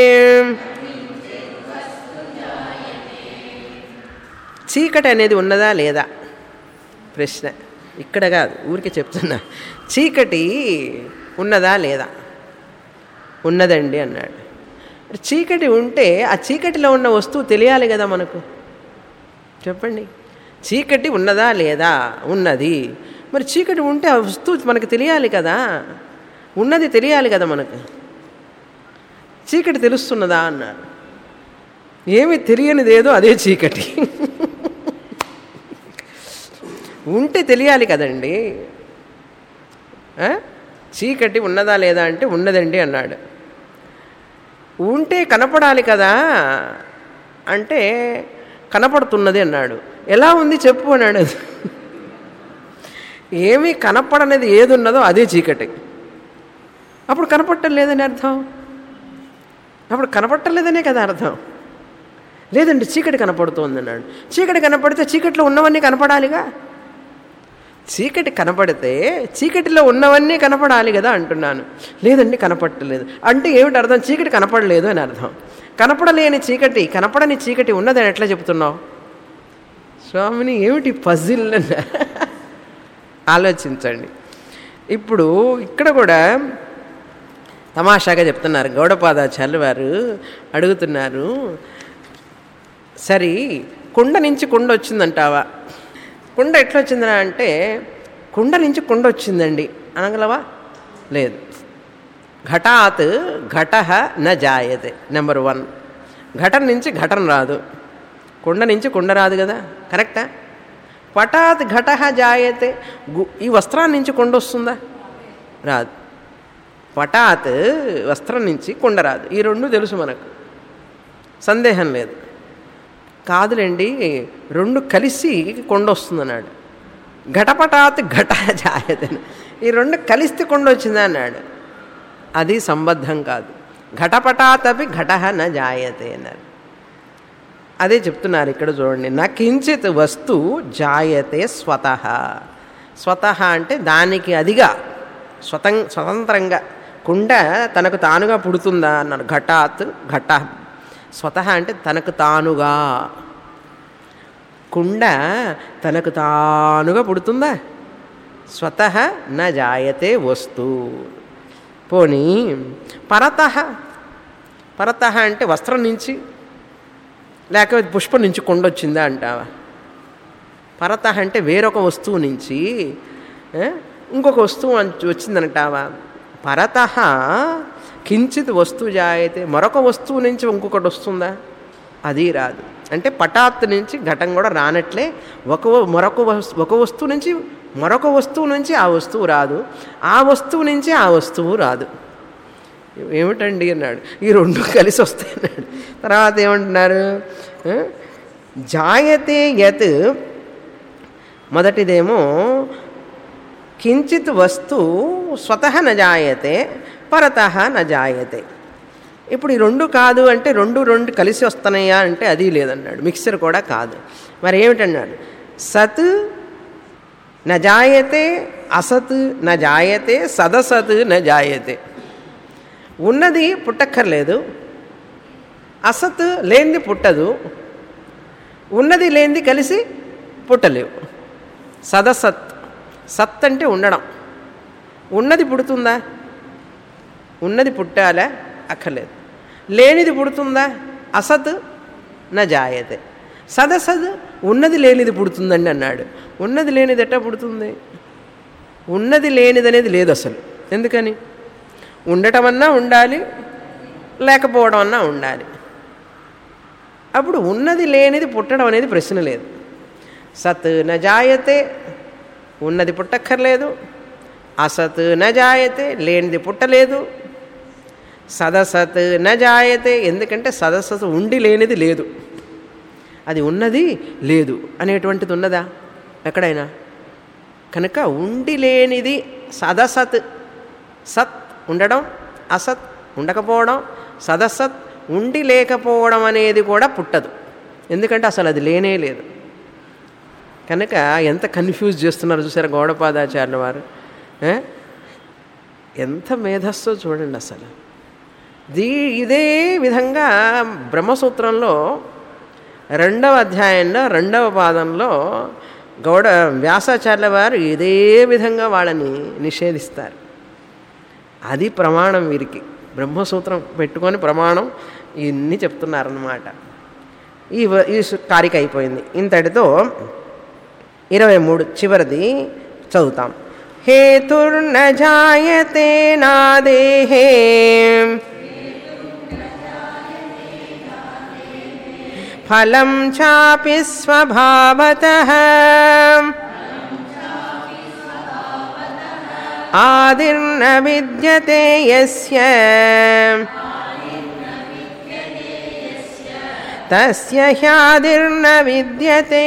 చీకటి అనేది ఉన్నదా లేదా ప్రశ్న ఇక్కడ కాదు ఊరికే చెప్తున్నా చీకటి ఉన్నదా లేదా ఉన్నదండి అన్నాడు మరి చీకటి ఉంటే ఆ చీకటిలో ఉన్న వస్తువు తెలియాలి కదా మనకు చెప్పండి చీకటి ఉన్నదా లేదా ఉన్నది మరి చీకటి ఉంటే ఆ వస్తువు మనకు తెలియాలి కదా ఉన్నది తెలియాలి కదా మనకు చీకటి తెలుస్తున్నదా అన్నారు ఏమి తెలియనిదేదో అదే చీకటి ఉంటే తెలియాలి కదండి ఆ? చీకటి ఉన్నదా లేదా అంటే ఉన్నదండి అన్నాడు ఉంటే కనపడాలి కదా అంటే కనపడుతున్నది అన్నాడు ఎలా ఉంది చెప్పు అన్నాడు ఏమీ కనపడనేది ఏది ఉన్నదో అదే చీకటి అప్పుడు కనపడటం లేదని అర్థం అప్పుడు కనపడటం లేదనే కదా అర్థం లేదండి చీకటి కనపడుతోంది అన్నాడు చీకటి కనపడితే చీకటిలో ఉన్నవన్నీ కనపడాలిగా చీకటి కనపడితే చీకటిలో ఉన్నవన్నీ కనపడాలి కదా అంటున్నాను లేదండి కనపడలేదు అంటే ఏమిటి అర్థం చీకటి కనపడలేదు అని అర్థం కనపడలేని చీకటి కనపడని చీకటి ఉన్నదని ఎట్లా చెప్తున్నావు స్వామిని ఏమిటి పజిల్ అన్న ఆలోచించండి ఇప్పుడు ఇక్కడ కూడా తమాషాగా చెప్తున్నారు గౌడపాదాచార్యులు వారు అడుగుతున్నారు సరి కుండ నుంచి కుండ వచ్చిందంటావా కుండ ఎట్లా వచ్చిందిరా అంటే కుండ నుంచి కుండ వచ్చిందండి అనగలవా లేదు ఘటాత్ ఘట న జాయతే నెంబర్ వన్ ఘటన నుంచి ఘటన రాదు కుండ నుంచి కుండ రాదు కదా కరెక్టా పటాత్ ఘట జాయతే గు- ఈ వస్త్రాన్ని నుంచి కుండ వస్తుందా రాదు పటాత్ వస్త్రం నుంచి కుండ రాదు ఈ రెండు తెలుసు మనకు సందేహం లేదు కాదులేండి రెండు కలిసి కొండ వస్తుందన్నాడు ఘటపటాత్ ఘట జాయదని ఈ రెండు కలిస్తే కొండ వచ్చిందా అన్నాడు అది సంబద్ధం కాదు ఘటపటాతపి ఘట న జాయతే అన్నారు అదే చెప్తున్నారు ఇక్కడ చూడండి నా కించిత్ వస్తు జాయతే స్వతః స్వతః అంటే దానికి అదిగా స్వతం స్వతంత్రంగా కుండ తనకు తానుగా పుడుతుందా అన్నారు ఘటాత్ ఘట స్వతః అంటే తనకు తానుగా కుండ తనకు తానుగా పుడుతుందా స్వతః న జాయతే వస్తు పోనీ పరత పరత అంటే వస్త్రం నుంచి లేకపోతే పుష్పం నుంచి కొండ వచ్చిందా అంటావా పరత అంటే వేరొక వస్తువు నుంచి ఏ, ఇంకొక వస్తువు అంచు- వచ్చిందంటావా పరత కించిత్ వస్తువు జాయితే మరొక వస్తువు నుంచి ఇంకొకటి వస్తుందా అది రాదు అంటే పటాత్ నుంచి ఘటం కూడా రానట్లే ఒక వ- మరొక వస్తు ఒక వస్తువు నుంచి మరొక వస్తువు నుంచి ఆ వస్తువు రాదు ఆ వస్తువు నుంచి ఆ వస్తువు రాదు ఏమిటండి అన్నాడు ఈ రెండు కలిసి వస్తాయి అన్నాడు తర్వాత ఏమంటున్నారు ఆ? జాయతే యత్ మొదటిదేమో కించిత్ వస్తు స్వతః న జాయతే పరతః న జాయతే ఇప్పుడు ఈ రెండు కాదు అంటే రెండు రెండు కలిసి వస్తున్నాయా అంటే అది లేదన్నాడు మిక్సర్ కూడా కాదు మరి ఏమిటన్నాడు సత్ న జాయతే అసత్ న జాయతే సదసత్ న జాయతే ఉన్నది పుట్టక్కర్లేదు అసత్ లేనిది పుట్టదు ఉన్నది లేనిది కలిసి పుట్టలేవు సదసత్ సత్ అంటే ఉండడం ఉన్నది పుడుతుందా ఉన్నది పుట్టాలా అక్కర్లేదు లేనిది పుడుతుందా అసత్ నా జాయతే సదసద్ ఉన్నది లేనిది పుడుతుందండి అన్నాడు ఉన్నది లేనిది ఎట్టా పుడుతుంది ఉన్నది లేనిది అనేది లేదు అసలు ఎందుకని ఉండటం అన్నా ఉండాలి లేకపోవడం అన్నా ఉండాలి అప్పుడు ఉన్నది లేనిది పుట్టడం అనేది ప్రశ్న లేదు సత్ న జాయతే ఉన్నది పుట్టక్కర్లేదు అసత్ న జాయతే లేనిది పుట్టలేదు సదసత్ న జాయతే ఎందుకంటే సదసత్ ఉండి లేనిది లేదు అది ఉన్నది లేదు అనేటువంటిది ఉన్నదా ఎక్కడైనా కనుక ఉండి లేనిది సదసత్ సత్ ఉండడం అసత్ ఉండకపోవడం సదసత్ ఉండి లేకపోవడం అనేది కూడా పుట్టదు ఎందుకంటే అసలు అది లేనే లేదు కనుక ఎంత కన్ఫ్యూజ్ చేస్తున్నారు చూసారా గౌడపాదాచార్యుల వారు ఏ? ఎంత మేధస్సో చూడండి అసలు దీ ఇదే విధంగా బ్రహ్మసూత్రంలో రెండవ అధ్యాయంలో రెండవ పాదంలో గౌడ వ్యాసాచార్యుల వారు ఇదే విధంగా వాళ్ళని నిషేధిస్తారు అది ప్రమాణం వీరికి బ్రహ్మసూత్రం పెట్టుకొని ప్రమాణం ఇన్ని చెప్తున్నారన్నమాట ఈ వ- ఈ సు- కారిక అయిపోయింది ఇంతటితో ఇరవై మూడు చివరిది చదువుతాం హేతుర్న జాయతే నాదేహే ఫలం చాపి స్వభావత ఆదిర్న విద్యతే యస్య తస్య హ్యాదిర్న విద్యతే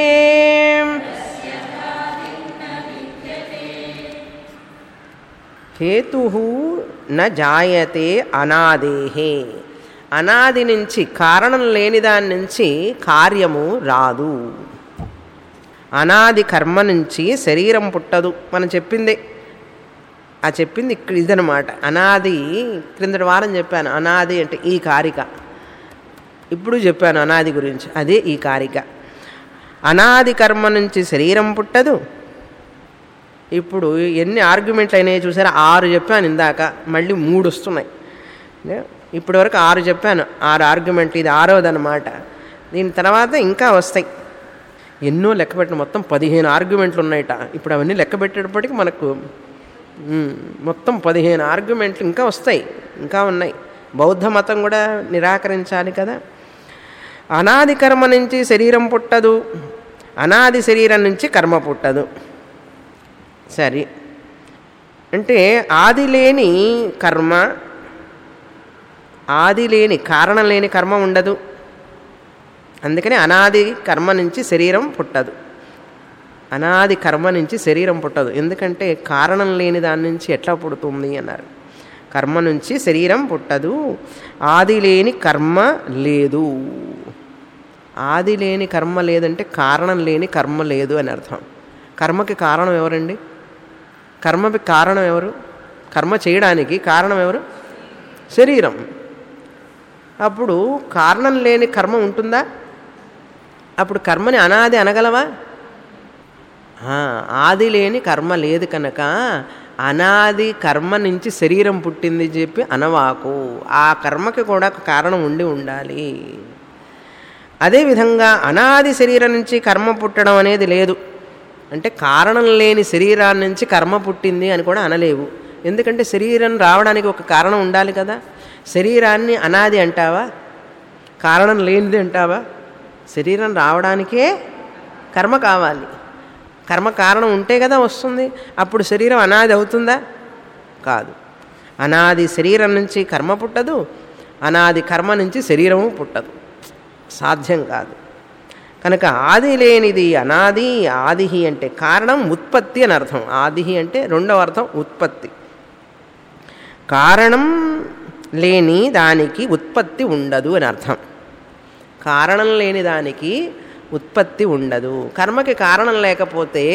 హేతు న జాయతే అనాదేహే అనాది నుంచి కారణం లేని దాని నుంచి కార్యము రాదు అనాది కర్మ నుంచి శరీరం పుట్టదు మనం చెప్పిందే ఆ చెప్పింది ఇక్కడ ఇదనమాట అనాది క్రిందటి వారం చెప్పాను అనాది అంటే ఈ కారిక ఇప్పుడు చెప్పాను అనాది గురించి అదే ఈ కారిక అనాది కర్మ నుంచి శరీరం పుట్టదు ఇప్పుడు ఎన్ని ఆర్గ్యుమెంట్లు అయినాయి చూసారా ఆరు చెప్పాను ఇందాక మళ్ళీ మూడు వస్తున్నాయి నే- ఇప్పటి వరకు ఆరు చెప్పాను ఆరు ఆర్గ్యుమెంట్లు ఇది ఆరోది అనమాట దీని తర్వాత ఇంకా వస్తాయి ఎన్నో లెక్క పెట్టిన మొత్తం పదిహేను ఆర్గ్యుమెంట్లు ఉన్నాయట ఇప్పుడు అవన్నీ లెక్క పెట్టేటప్పటికి మనకు మ్, మొత్తం పదిహేను ఆర్గ్యుమెంట్లు ఇంకా వస్తాయి ఇంకా ఉన్నాయి బౌద్ధ మతం కూడా నిరాకరించాలి కదా అనాది కర్మ నుంచి శరీరం పుట్టదు అనాది శరీరం నుంచి కర్మ పుట్టదు సరే అంటే ఆది లేని కర్మ ఆది లేని కారణం లేని కర్మ ఉండదు అందుకని అనాది కర్మ నుంచి శరీరం పుట్టదు అనాది కర్మ నుంచి శరీరం పుట్టదు ఎందుకంటే కారణం లేని దాని నుంచి ఎట్లా పుడుతుంది అన్నారు కర్మ నుంచి శరీరం పుట్టదు ఆది లేని కర్మ లేదు ఆది లేని కర్మ లేదంటే కారణం లేని కర్మ లేదు అని అర్థం కర్మకి కారణం ఎవరండి కర్మకి కారణం ఎవరు కర్మ చేయడానికి కారణం ఎవరు శరీరం అప్పుడు కారణం లేని కర్మ ఉంటుందా అప్పుడు కర్మని అనాది అనగలవా ఆ, ఆది లేని కర్మ లేదు కనుక అనాది కర్మ నుంచి శరీరం పుట్టింది చెప్పి అనవాకు ఆ కర్మకి కూడా ఒక కారణం ఉండి ఉండాలి అదేవిధంగా అనాది శరీరం నుంచి కర్మ పుట్టడం అనేది లేదు అంటే కారణం లేని శరీరాన్ని నుంచి కర్మ పుట్టింది అని కూడా అనలేవు ఎందుకంటే శరీరం రావడానికి ఒక కారణం ఉండాలి కదా శరీరాన్ని అనాది అంటావా కారణం లేనిది అంటావా శరీరం రావడానికే కర్మ కావాలి కర్మ కారణం ఉంటే కదా వస్తుంది అప్పుడు శరీరం అనాది అవుతుందా కాదు అనాది శరీరం నుంచి కర్మ పుట్టదు అనాది కర్మ నుంచి శరీరము పుట్టదు సాధ్యం కాదు కనుక ఆది లేనిది అనాది ఆదిహి అంటే కారణం ఉత్పత్తి అని అర్థం ఆదిహి అంటే రెండవ అర్థం ఉత్పత్తి కారణం లేని దానికి ఉత్పత్తి ఉండదు అని అర్థం కారణం లేని దానికి ఉత్పత్తి ఉండదు కర్మకి కారణం లేకపోతే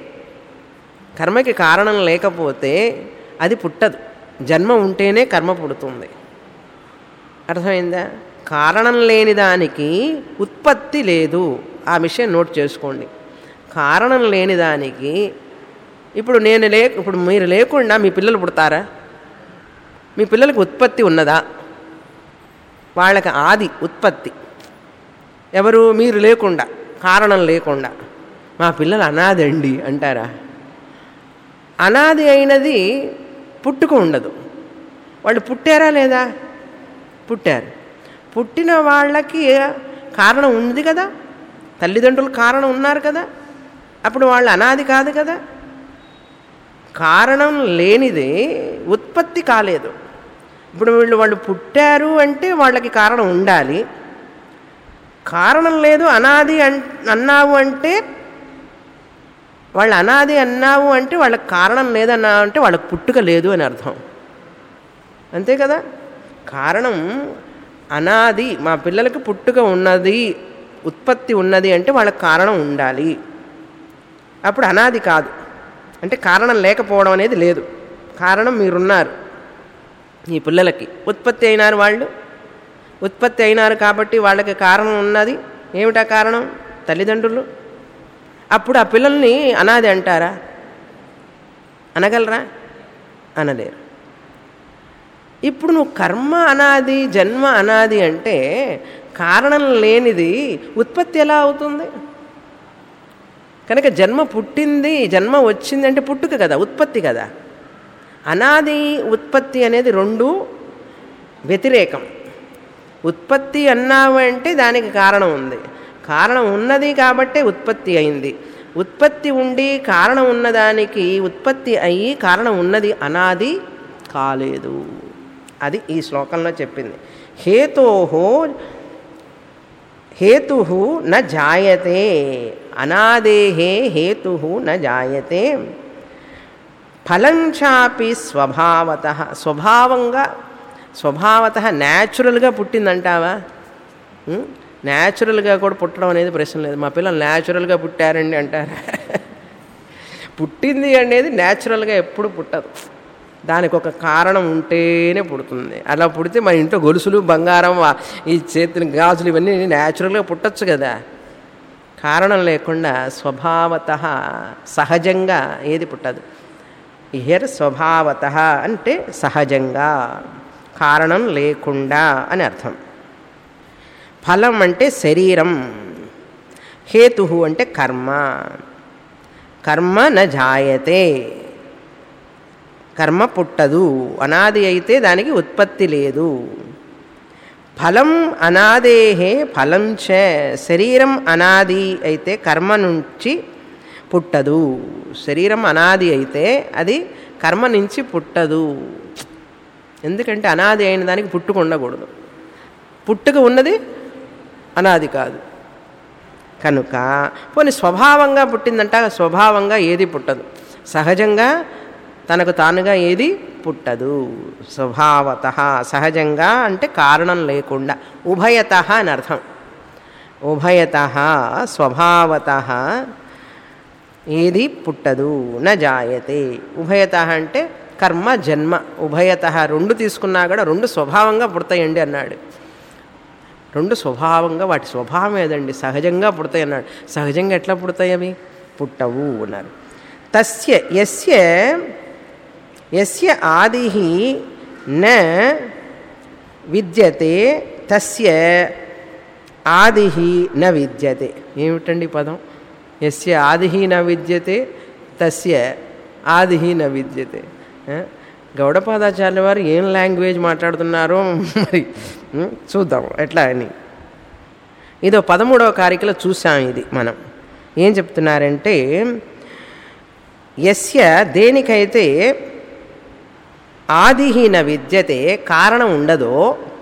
కర్మకి కారణం లేకపోతే అది పుట్టదు జన్మ ఉంటేనే కర్మ పుడుతుంది అర్థమైందా కారణం లేని దానికి ఉత్పత్తి లేదు ఆ విషయం నోట్ చేసుకోండి కారణం లేని దానికి ఇప్పుడు నేను లే ఇప్పుడు మీరు లేకుండా మీ పిల్లలు పుడతారా మీ పిల్లలకు ఉత్పత్తి ఉన్నదా వాళ్ళకి ఆది ఉత్పత్తి ఎవరు మీరు లేకుండా కారణం లేకుండా మా పిల్లలు అనాది అండి అంటారా అనాది అయినది పుట్టుక ఉండదు వాళ్ళు పుట్టారా లేదా పుట్టారు పుట్టిన వాళ్ళకి కారణం ఉంది కదా తల్లిదండ్రులు కారణం ఉన్నారు కదా అప్పుడు వాళ్ళు అనాది కాదు కదా కారణం లేనిదే ఉత్పత్తి కాలేదు ఇప్పుడు వీళ్ళు వాళ్ళు పుట్టారు అంటే వాళ్ళకి కారణం ఉండాలి కారణం లేదు అనాది అన్ అన్నావు అంటే వాళ్ళు అనాది అన్నావు అంటే వాళ్ళకి కారణం లేదన్నావు అంటే వాళ్ళకి పుట్టుక లేదు అని అర్థం అంతే కదా కారణం అనాది మా పిల్లలకి పుట్టుక ఉన్నది ఉత్పత్తి ఉన్నది అంటే వాళ్ళకి కారణం ఉండాలి అప్పుడు అనాది కాదు అంటే కారణం లేకపోవడం అనేది లేదు కారణం మీరున్నారు ఈ పిల్లలకి ఉత్పత్తి అయినారు వాళ్ళు ఉత్పత్తి అయినారు కాబట్టి వాళ్ళకి కారణం ఉన్నది ఏమిటా కారణం తల్లిదండ్రులు అప్పుడు ఆ పిల్లల్ని అనాది అంటారా అనగలరా అనలేరు ఇప్పుడు నువ్వు కర్మ అనాది జన్మ అనాది అంటే కారణం లేనిది ఉత్పత్తి ఎలా అవుతుంది కనుక జన్మ పుట్టింది జన్మ వచ్చింది అంటే పుట్టుక కదా ఉత్పత్తి కదా అనాది ఉత్పత్తి అనేది రెండు వ్యతిరేకం ఉత్పత్తి అన్నావు అంటే దానికి కారణం ఉంది కారణం ఉన్నది కాబట్టే ఉత్పత్తి అయింది ఉత్పత్తి ఉండి కారణం ఉన్నదానికి ఉత్పత్తి అయ్యి కారణం ఉన్నది అనాది కాలేదు అది ఈ శ్లోకంలో చెప్పింది హేతోహో హేతు న జాయతే అనాదేహే హేతు న జాయతే ఫలం చాపి స్వభావత స్వభావంగా స్వభావత న్యాచురల్గా పుట్టిందంటావా న్యాచురల్గా కూడా పుట్టడం అనేది ప్రశ్న లేదు మా పిల్లలు న్యాచురల్గా పుట్టారండి అంటారా పుట్టింది అనేది న్యాచురల్గా ఎప్పుడు పుట్టదు దానికి ఒక కారణం ఉంటేనే పుడుతుంది అలా పుడితే మన ఇంట్లో గొలుసులు బంగారం ఆ- ఈ చేతులు గాజులు ఇవన్నీ న్యాచురల్గా పుట్టచ్చు కదా కారణం లేకుండా స్వభావత సహజంగా ఏది పుట్టదు హియర్ స్వభావత అంటే సహజంగా కారణం లేకుండా అని అర్థం ఫలం అంటే శరీరం హేతు అంటే కర్మ కర్మ న జాయతే కర్మ పుట్టదు అనాది అయితే దానికి ఉత్పత్తి లేదు ఫలం అనాదేహే ఫలం చ శరీరం అనాది అయితే కర్మ నుంచి పుట్టదు శరీరం అనాది అయితే అది కర్మ నుంచి పుట్టదు ఎందుకంటే అనాది అయిన దానికి పుట్టుక ఉండకూడదు పుట్టుక ఉన్నది అనాది కాదు కనుక పోనీ స్వభావంగా పుట్టిందంట స్వభావంగా ఏది పుట్టదు సహజంగా తనకు తానుగా ఏది పుట్టదు స్వభావత సహజంగా అంటే కారణం లేకుండా ఉభయత అని అర్థం ఉభయత స్వభావత ఏది పుట్టదు న జాయతే ఉభయత అంటే కర్మ జన్మ ఉభయత రెండు తీసుకున్నా కూడా రెండు స్వభావంగా పుడతాయండి అన్నాడు రెండు స్వభావంగా వాటి స్వభావం ఏదండి సహజంగా పుడతాయి అన్నాడు సహజంగా ఎట్లా పుడతాయి అవి పుట్టవు అన్నారు తస్య ఎస్య ఎస్య ఆది న విద్యతే తస్య ఆది న విద్యతే ఏమిటండి ఈ పదం ఎస్య ఆది న విద్యతే తస్య ఆది న విద్యతే ఆ? గౌడపాదాచార్య వారు ఏం లాంగ్వేజ్ మాట్లాడుతున్నారో మరి ఉం, చూద్దాం ఎట్లా అని ఇదో పదమూడవ కారికలో చూసాం ఇది మనం ఏం చెప్తున్నారంటే ఎస్య దేనికైతే ఆదిహీన విద్యతే కారణం ఉండదో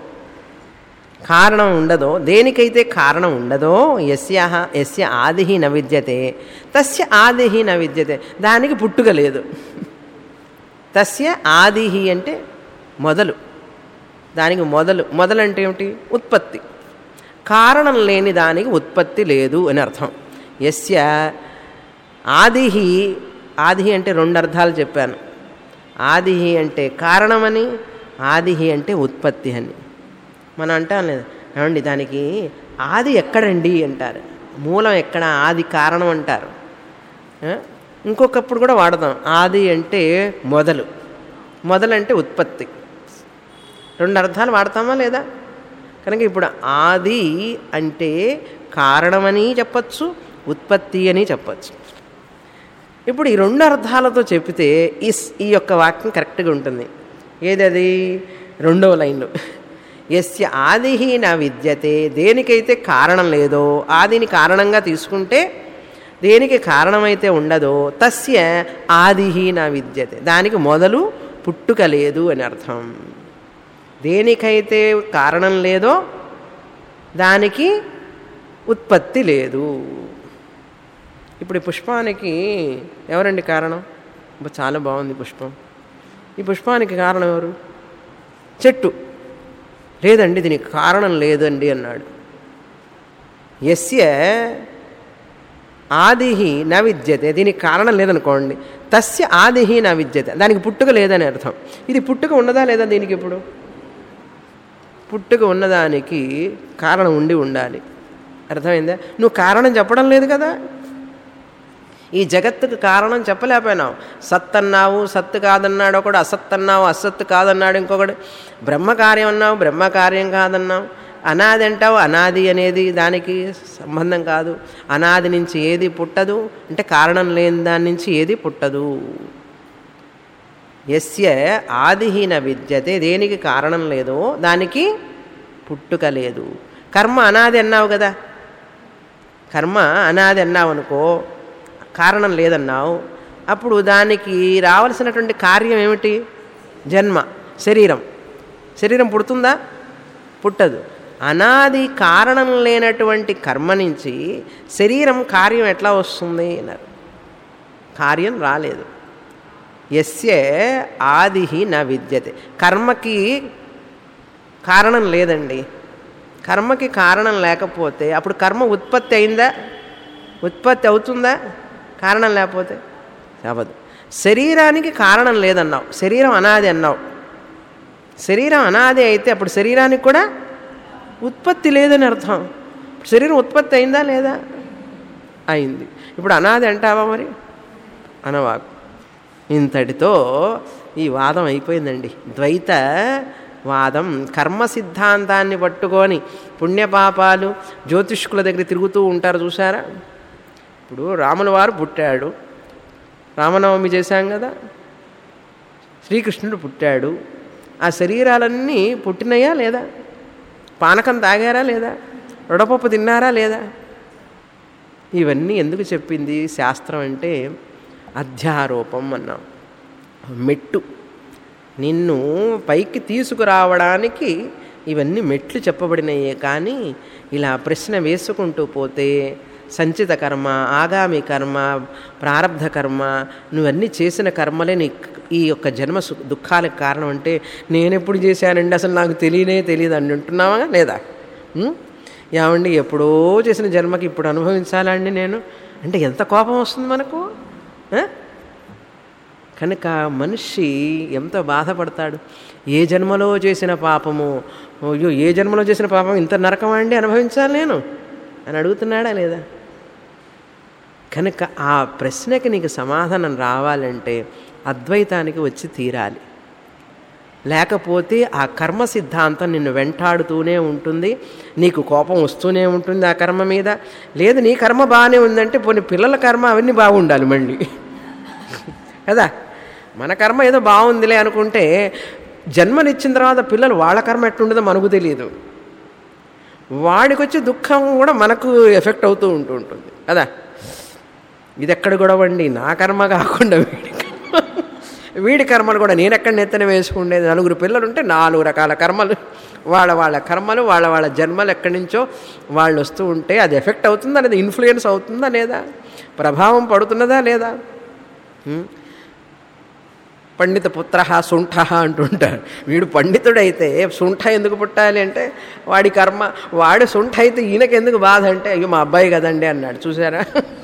కారణం ఉండదో దేనికైతే కారణం ఉండదో ఎస్య ఎస్య ఆదిహి న విద్యతే తస్య ఆదిహి న విద్యతే దానికి పుట్టుక లేదు తస్య ఆదిహి అంటే మొదలు దానికి మొదలు మొదలు అంటే ఏమిటి ఉత్పత్తి కారణం లేని దానికి ఉత్పత్తి లేదు అని అర్థం ఎస్య ఆదిహి ఆదిహి అంటే రెండు అర్థాలు చెప్పాను ఆదిహి అంటే కారణమని ఆదిహి అంటే ఉత్పత్తి అని మనం అంటాం లేదు ఏమండి దానికి ఆది ఎక్కడండి అంటారు మూలం ఎక్కడ ఆది కారణం అంటారు ఆ? ఇంకొకప్పుడు కూడా వాడదాం ఆది అంటే మొదలు మొదలు అంటే ఉత్పత్తి రెండు అర్థాలు వాడతామా లేదా కనుక ఇప్పుడు ఆది అంటే కారణమని చెప్పచ్చు ఉత్పత్తి అని చెప్పచ్చు ఇప్పుడు ఈ రెండు అర్థాలతో చెప్తే ఈ స్- ఈ యొక్క వాక్యం కరెక్ట్గా ఉంటుంది ఏదది రెండవ లైన్లో ఎస్య ఆదిహి నా విద్యతే దేనికైతే కారణం లేదో ఆదిని కారణంగా తీసుకుంటే దేనికి కారణమైతే ఉండదో తస్య ఆదిహి నా విద్యతే దానికి మొదలు పుట్టుక లేదు అని అర్థం దేనికైతే కారణం లేదో దానికి ఉత్పత్తి లేదు ఇప్పుడు ఈ పుష్పానికి ఎవరండి కారణం అబ్బా, చాలా బాగుంది పుష్పం ఈ పుష్పానికి కారణం ఎవరు చెట్టు లేదండి దీనికి కారణం లేదండి అన్నాడు ఎస్య ఆది నా విద్యతే దీనికి కారణం లేదనుకోండి తస్య ఆది నా విద్యతే దానికి పుట్టుక లేదని అర్థం ఇది పుట్టుక ఉన్నదా లేదా దీనికి ఇప్పుడు పుట్టుక ఉన్నదానికి కారణం ఉండి ఉండాలి అర్థమైందా నువ్వు కారణం చెప్పడం లేదు కదా ఈ జగత్తుకు కారణం చెప్పలేకపోయినావు సత్ అన్నావు సత్తు కాదన్నాడు ఒకడు అసత్ అన్నావు అసత్తు కాదన్నాడు ఇంకొకడు బ్రహ్మకార్యం అన్నావు బ్రహ్మకార్యం కాదన్నావు అనాది అంటావు అనాది అనేది దానికి సంబంధం కాదు అనాది నుంచి ఏది పుట్టదు అంటే కారణం లేని దాని నుంచి ఏది పుట్టదు ఎస్య ఆదిహీన విద్యతే దేనికి కారణం లేదో దానికి పుట్టుక లేదు కర్మ అనాది అన్నావు కదా కర్మ అనాది అన్నావు అనుకో కారణం లేదన్నావు అప్పుడు దానికి రావలసినటువంటి కార్యం ఏమిటి జన్మ శరీరం శరీరం పుడుతుందా పుట్టదు అనాది కారణం లేనటువంటి కర్మ నుంచి శరీరం కార్యం ఎట్లా వస్తుంది అన్నారు కార్యం రాలేదు ఎస్య ఆది నా విద్యతే కర్మకి కారణం లేదండి కర్మకి కారణం లేకపోతే అప్పుడు కర్మ ఉత్పత్తి అయిందా ఉత్పత్తి అవుతుందా కారణం లేకపోతే అవ్వదు శరీరానికి కారణం లేదన్నావు శరీరం అనాది అన్నావు శరీరం అనాది అయితే అప్పుడు శరీరానికి కూడా ఉత్పత్తి లేదని అర్థం శరీరం ఉత్పత్తి అయిందా లేదా అయింది ఇప్పుడు అనాది అంటావా మరి అనవాకు ఇంతటితో ఈ వాదం అయిపోయిందండి ద్వైత వాదం కర్మ సిద్ధాంతాన్ని పట్టుకొని పుణ్యపాపాలు జ్యోతిష్కుల దగ్గర తిరుగుతూ ఉంటారు చూసారా ఇప్పుడు రాముల వారు పుట్టాడు రామనవమి చేశాం కదా శ్రీకృష్ణుడు పుట్టాడు ఆ శరీరాలన్నీ పుట్టినయా లేదా పానకం తాగారా లేదా రొడపప్పు తిన్నారా లేదా ఇవన్నీ ఎందుకు చెప్పింది శాస్త్రం అంటే అధ్యారోపం అన్నాం మెట్టు నిన్ను పైకి తీసుకురావడానికి ఇవన్నీ మెట్లు చెప్పబడినాయే కానీ ఇలా ప్రశ్న వేసుకుంటూ పోతే సంచిత కర్మ ఆగామి కర్మ ప్రారంధ కర్మ నువ్వన్నీ చేసిన కర్మలే నీ ఈ యొక్క జన్మ సు దుఃఖాలకు కారణం అంటే నేను ఎప్పుడు చేశానండి అసలు నాకు తెలియనే తెలియదు అని అంటున్నావా లేదా ఉం? ఏమండి ఎప్పుడో చేసిన జన్మకి ఇప్పుడు అనుభవించాలండి నేను అంటే ఎంత కోపం వస్తుంది మనకు ఆ? కనుక మనిషి ఎంత బాధపడతాడు ఏ జన్మలో చేసిన పాపము అయ్యో ఏ జన్మలో చేసిన పాపం ఇంత నరకమా అండి అనుభవించాలి నేను అని అడుగుతున్నాడా లేదా కనుక ఆ ప్రశ్నకి నీకు సమాధానం రావాలంటే అద్వైతానికి వచ్చి తీరాలి లేకపోతే ఆ కర్మ సిద్ధాంతం నిన్ను వెంటాడుతూనే ఉంటుంది నీకు కోపం వస్తూనే ఉంటుంది ఆ కర్మ మీద లేదు నీ కర్మ బాగానే ఉందంటే పోనీ పిల్లల కర్మ అవన్నీ బాగుండాలి మళ్ళీ కదా మన కర్మ ఏదో బాగుందిలే అనుకుంటే జన్మనిచ్చిన తర్వాత పిల్లలు వాళ్ళ కర్మ ఎట్లుండదో మనకు తెలియదు వాడికి వచ్చే దుఃఖం కూడా మనకు ఎఫెక్ట్ అవుతూ ఉంటూ ఉంటుంది కదా ఇది ఎక్కడ గొడవండి నా కర్మ కాకుండా వీడి కర్మ వీడి కర్మలు కూడా నేను ఎక్కడ నెత్తన వేసుకుండేది నలుగురు పిల్లలు ఉంటే నాలుగు రకాల కర్మలు వాళ్ళ వాళ్ళ కర్మలు వాళ్ళ వాళ్ళ జన్మలు ఎక్కడి నుంచో వాళ్ళు వస్తూ ఉంటే అది ఎఫెక్ట్ అవుతుందా లేదా ఇన్ఫ్లుయెన్స్ అవుతుందా లేదా ప్రభావం పడుతున్నదా లేదా హ్మ్? పండిత పుత్ర సుంఠ అంటుంటారు వీడు పండితుడైతే సుంఠ ఎందుకు పుట్టాలి అంటే వాడి కర్మ వాడి సుంఠ అయితే ఈయనకి ఎందుకు బాధ అంటే అయ్యో మా అబ్బాయి కదండి అన్నాడు చూసారా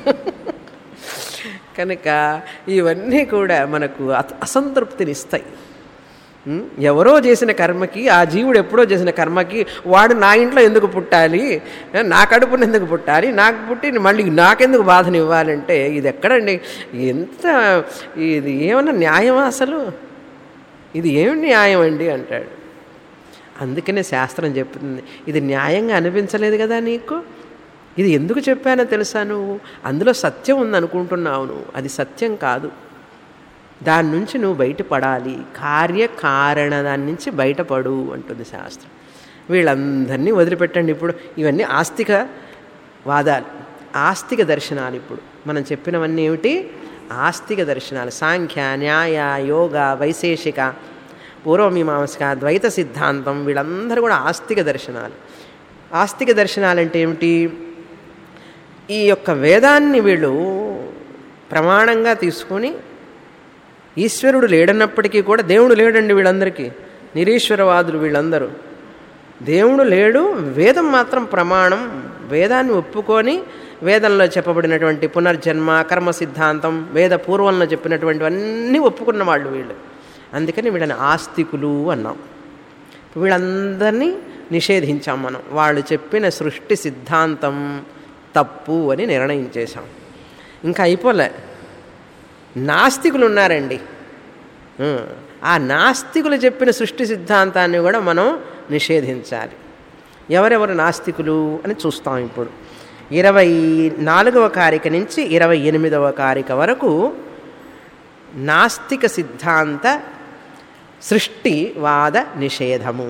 కనుక ఇవన్నీ కూడా మనకు అత- అసంతృప్తినిస్తాయి ఉం? ఎవరో చేసిన కర్మకి ఆ జీవుడు ఎప్పుడో చేసిన కర్మకి వాడు నా ఇంట్లో ఎందుకు పుట్టాలి నా కడుపున ఎందుకు పుట్టాలి నాకు పుట్టి మళ్ళీ నాకెందుకు బాధనివ్వాలంటే ఇది ఎక్కడండి ఎంత ఇది ఏమన్నా న్యాయమా అసలు ఇది ఏమి న్యాయం అండి అంటాడు అందుకనే శాస్త్రం చెప్తుంది ఇది న్యాయంగా అనిపించలేదు కదా నీకు ఇది ఎందుకు చెప్పానో తెలుసా నువ్వు అందులో సత్యం ఉందనుకుంటున్నావు నువ్వు అది సత్యం కాదు దాని నుంచి నువ్వు బయటపడాలి కార్యకారణ దాని నుంచి బయటపడు అంటుంది శాస్త్రం వీళ్ళందరినీ వదిలిపెట్టండి ఇప్పుడు ఇవన్నీ ఆస్తిక వాదాలు ఆస్తిక దర్శనాలు ఇప్పుడు మనం చెప్పినవన్నీ ఏమిటి ఆస్తిక దర్శనాలు సాంఖ్య న్యాయ యోగ వైశేషిక పూర్వమీమాంసక ద్వైత సిద్ధాంతం వీళ్ళందరూ కూడా ఆస్తిక దర్శనాలు ఆస్తిక దర్శనాలు అంటే ఏమిటి ఈ యొక్క వేదాన్ని వీళ్ళు ప్రమాణంగా తీసుకొని ఈశ్వరుడు లేడన్నప్పటికీ కూడా దేవుడు లేడండి వీళ్ళందరికీ నిరీశ్వరవాదులు వీళ్ళందరూ దేవుడు లేడు వేదం మాత్రం ప్రమాణం వేదాన్ని ఒప్పుకొని వేదంలో చెప్పబడినటువంటి పునర్జన్మ కర్మ సిద్ధాంతం వేద పూర్వంలో చెప్పినటువంటివన్నీ ఒప్పుకున్న వాళ్ళు వీళ్ళు అందుకని వీళ్ళని ఆస్తికులు అన్నాం వీళ్ళందరినీ నిషేధించాం మనం వాళ్ళు చెప్పిన సృష్టి సిద్ధాంతం తప్పు అని నిర్ణయించేశాం ఇంకా అయిపోలే నాస్తికులు ఉన్నారండి ఉం. ఆ నాస్తికులు చెప్పిన సృష్టి సిద్ధాంతాన్ని కూడా మనం నిషేధించాలి ఎవరెవరు నాస్తికులు అని చూస్తాం ఇప్పుడు ఇరవై నాలుగవ కారిక నుంచి ఇరవై ఎనిమిదవ కారిక వరకు నాస్తిక సిద్ధాంత సృష్టివాద నిషేధము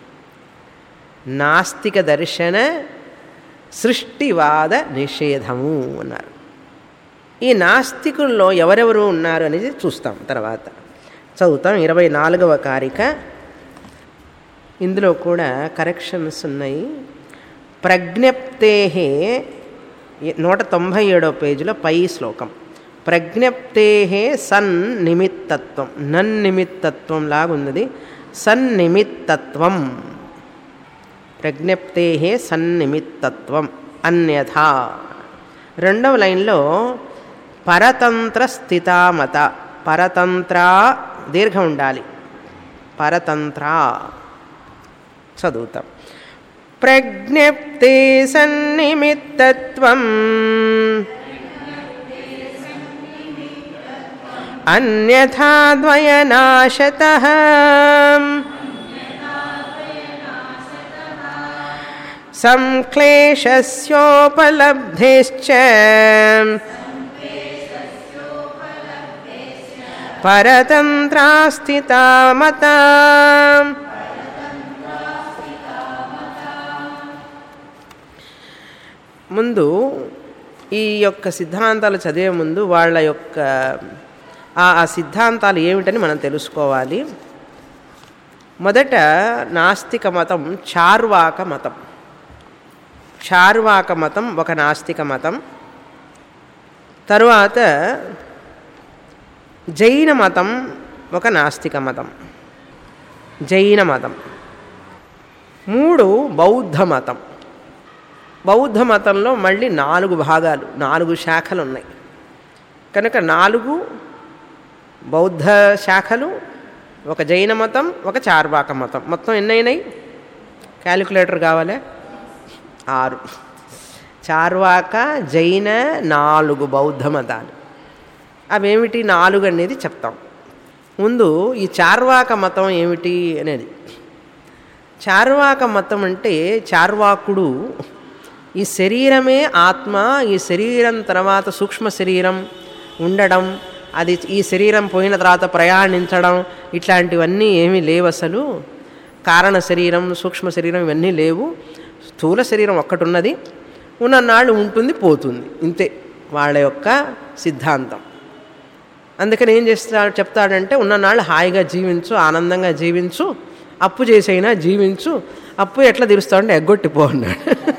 నాస్తిక దర్శన సృష్టివాద నిషేధము అన్నారు ఈ నాస్తికుల్లో ఎవరెవరు ఉన్నారు అనేది చూస్తాం తర్వాత చదువుతాం ఇరవై నాలుగవ కారిక ఇందులో కూడా కరెక్షన్స్ ఉన్నాయి ప్రజ్ఞప్తే నూట తొంభై ఏడవ పేజీలో పై శ్లోకం ప్రజ్ఞప్తే సన్ నిమిత్తత్వం నన్ నిమిత్తత్వం లాగున్నది సన్నిమిత్తత్వం ప్రజ్ఞప్తే సన్నిమిత్తత్వం అన్యథా రెండవ లైన్లో పరతంత్ర స్థితామత పరతంత్ర దీర్ఘం ఉండాలి పరతంత్ర చదువుతాం ప్రజ్ఞప్తే సన్నిమిత్తత్వం అన్యథా ద్వయనాశత సంక్లేశస్యోపలబ్ధేశ్చ పరతంత్రాస్థితా మత ముందు ఈ యొక్క సిద్ధాంతాలు చదివే ముందు వాళ్ళ యొక్క ఆ ఆ సిద్ధాంతాలు ఏమిటని మనం తెలుసుకోవాలి మొదట నాస్తిక మతం చార్వాక మతం చార్వాక మతం ఒక నాస్తిక మతం తరువాత జైన మతం ఒక నాస్తిక మతం జైన మతం మూడు బౌద్ధ మతం బౌద్ధ మతంలో మళ్ళీ నాలుగు భాగాలు నాలుగు శాఖలు ఉన్నాయి కనుక నాలుగు బౌద్ధ శాఖలు ఒక జైన మతం ఒక చార్వాక మతం మొత్తం ఎన్నైనాయి క్యాలిక్యులేటర్ కావాలా ఆరు చార్వాక జైన నాలుగు బౌద్ధ మతాలు అవేమిటి నాలుగు అనేది చెప్తాం ముందు ఈ చార్వాక మతం ఏమిటి అనేది చార్వాక మతం అంటే చార్వాకుడు ఈ శరీరమే ఆత్మ ఈ శరీరం తర్వాత సూక్ష్మ శరీరం ఉండడం అది ఈ శరీరం పోయిన తర్వాత ప్రయాణించడం ఇట్లాంటివన్నీ ఏమీ లేవు అసలు కారణ శరీరం సూక్ష్మ శరీరం ఇవన్నీ లేవు స్థూల శరీరం ఒక్కటి ఉన్నది ఉన్ననాళ్ళు ఉంటుంది పోతుంది ఇంతే వాళ్ళ యొక్క సిద్ధాంతం అందుకని ఏం చేస్తాడు చెప్తాడంటే ఉన్ననాళ్ళు హాయిగా జీవించు ఆనందంగా జీవించు అప్పు చేసైనా జీవించు అప్పు ఎట్లా తీరుస్తాడంటే ఎగ్గొట్టిపో అన్నాడు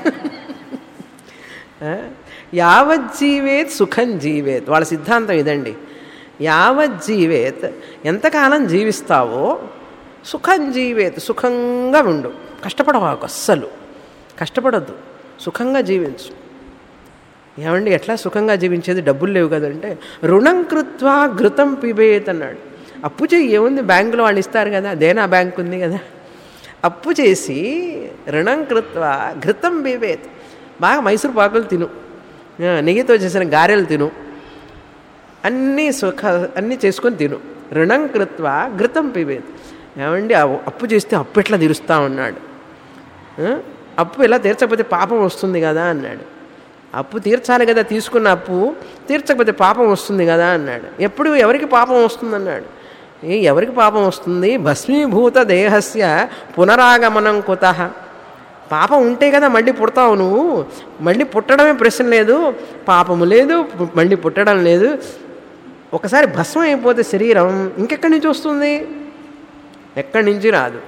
యావత్ జీవేత్ సుఖం జీవేత్ వాళ్ళ సిద్ధాంతం ఇదండి యావత్ జీవేత్ ఎంతకాలం జీవిస్తావో సుఖం జీవేత్ సుఖంగా ఉండు కష్టపడవాకు అస్సలు కష్టపడద్దు సుఖంగా జీవించు ఏమండి ఎట్లా సుఖంగా జీవించేది డబ్బులు లేవు కదంటే రుణం కృత్వా ఘృతం పిబేత్ అన్నాడు అప్పు చేయి ఏముంది బ్యాంకులో వాళ్ళు ఇస్తారు కదా దేనా బ్యాంక్ ఉంది కదా అప్పు చేసి రుణం కృత్వా ఘృతం పిబేత్ బాగా మైసూరు పాకులు తిను ఆ, నెయ్యితో చేసిన గారెలు తిను అన్నీ సుఖ అన్నీ చేసుకొని తిను రుణం కృత్వా ఘృతం పిబేత్ ఏమండి ఆ అప్పు చేస్తే అప్పు ఎట్లా తీరుస్తా ఉన్నాడు ఆ? అప్పు ఎలా తీర్చకపోతే పాపం వస్తుంది కదా అన్నాడు అప్పు తీర్చాలి కదా తీసుకున్న అప్పు తీర్చకపోతే పాపం వస్తుంది కదా అన్నాడు ఎప్పుడు ఎవరికి పాపం వస్తుంది అన్నాడు ఏ ఎవరికి పాపం వస్తుంది భస్మీభూత దేహస్య పునరాగమనం కుత పాపం ఉంటే కదా మళ్ళీ పుడతావు నువ్వు మళ్ళీ పుట్టడమే ప్రశ్న లేదు పాపము లేదు పు- మళ్ళీ పుట్టడం లేదు ఒకసారి భస్మం అయిపోతే శరీరం ఇంకెక్కడి నుంచి వస్తుంది ఎక్కడి నుంచి రాదు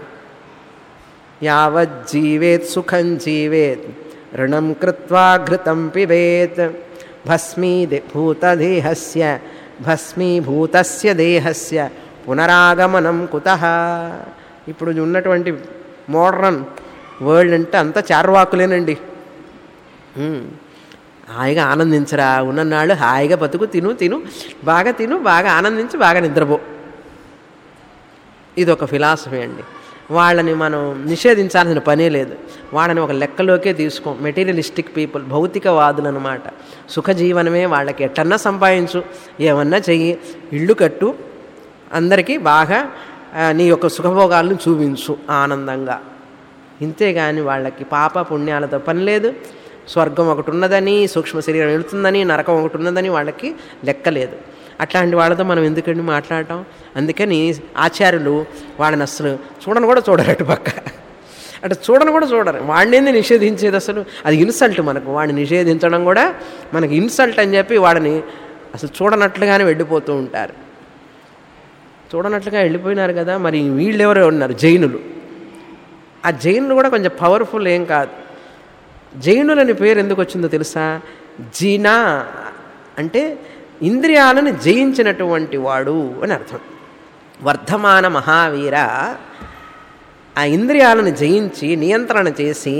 యావత్ జీవేత్ సుఖం జీవేత్ రుణం కృత్వా ఘృతం పిబేత్ భస్మీ భూతదేహస్య భస్మీభూతస్య దేహస్య పునరాగమనం కుతః ఇప్పుడు ఉన్నటువంటి మోడర్న్ వరల్డ్ అంటే అంతా చార్వాకులేనండి ఉమ్. హాయిగా ఆనందించరా ఉన్ననాళ్ళు హాయిగా బతుకు తిను తిను బాగా తిను బాగా ఆనందించి బాగా నిద్రపో ఇది ఒక ఫిలాసఫీ అండి వాళ్ళని మనం నిషేధించాల్సిన పనే లేదు వాళ్ళని ఒక లెక్కలోకే తీసుకోం మెటీరియలిస్టిక్ పీపుల్ భౌతికవాదులు అనమాట సుఖజీవనమే వాళ్ళకి ఎట్టన్నా సంపాదించు ఏమన్నా చెయ్యి ఇళ్ళు కట్టు అందరికీ బాగా ఆ, నీ యొక్క సుఖభోగాలను చూపించు ఆనందంగా ఇంతేగాని వాళ్ళకి పాప పుణ్యాలతో పని లేదు స్వర్గం ఒకటి ఉన్నదని సూక్ష్మ శరీరం వెళుతుందని నరకం ఒకటి ఉన్నదని వాళ్ళకి లెక్క లేదు అట్లాంటి వాళ్ళతో మనం ఎందుకండి మాట్లాడటం అందుకని ఆచార్యులు వాళ్ళని అసలు చూడను కూడా చూడరు అటు పక్క అటు చూడను కూడా చూడరు వాడిని నిషేధించేది అసలు అది ఇన్సల్ట్ మనకు వాడిని నిషేధించడం కూడా మనకి ఇన్సల్ట్ అని చెప్పి వాడిని అసలు చూడనట్లుగానే వెళ్ళిపోతూ ఉంటారు చూడనట్లుగా వెళ్ళిపోయినారు కదా మరి వీళ్ళెవరో ఉన్నారు జైనులు ఆ జైనులు కూడా కొంచెం పవర్ఫుల్ ఏం కాదు జైనులని పేరు ఎందుకు వచ్చిందో తెలుసా జీనా అంటే ఇంద్రియాలను జయించినటువంటి వాడు అని అర్థం వర్ధమాన మహావీర ఆ ఇంద్రియాలను జయించి నియంత్రణ చేసి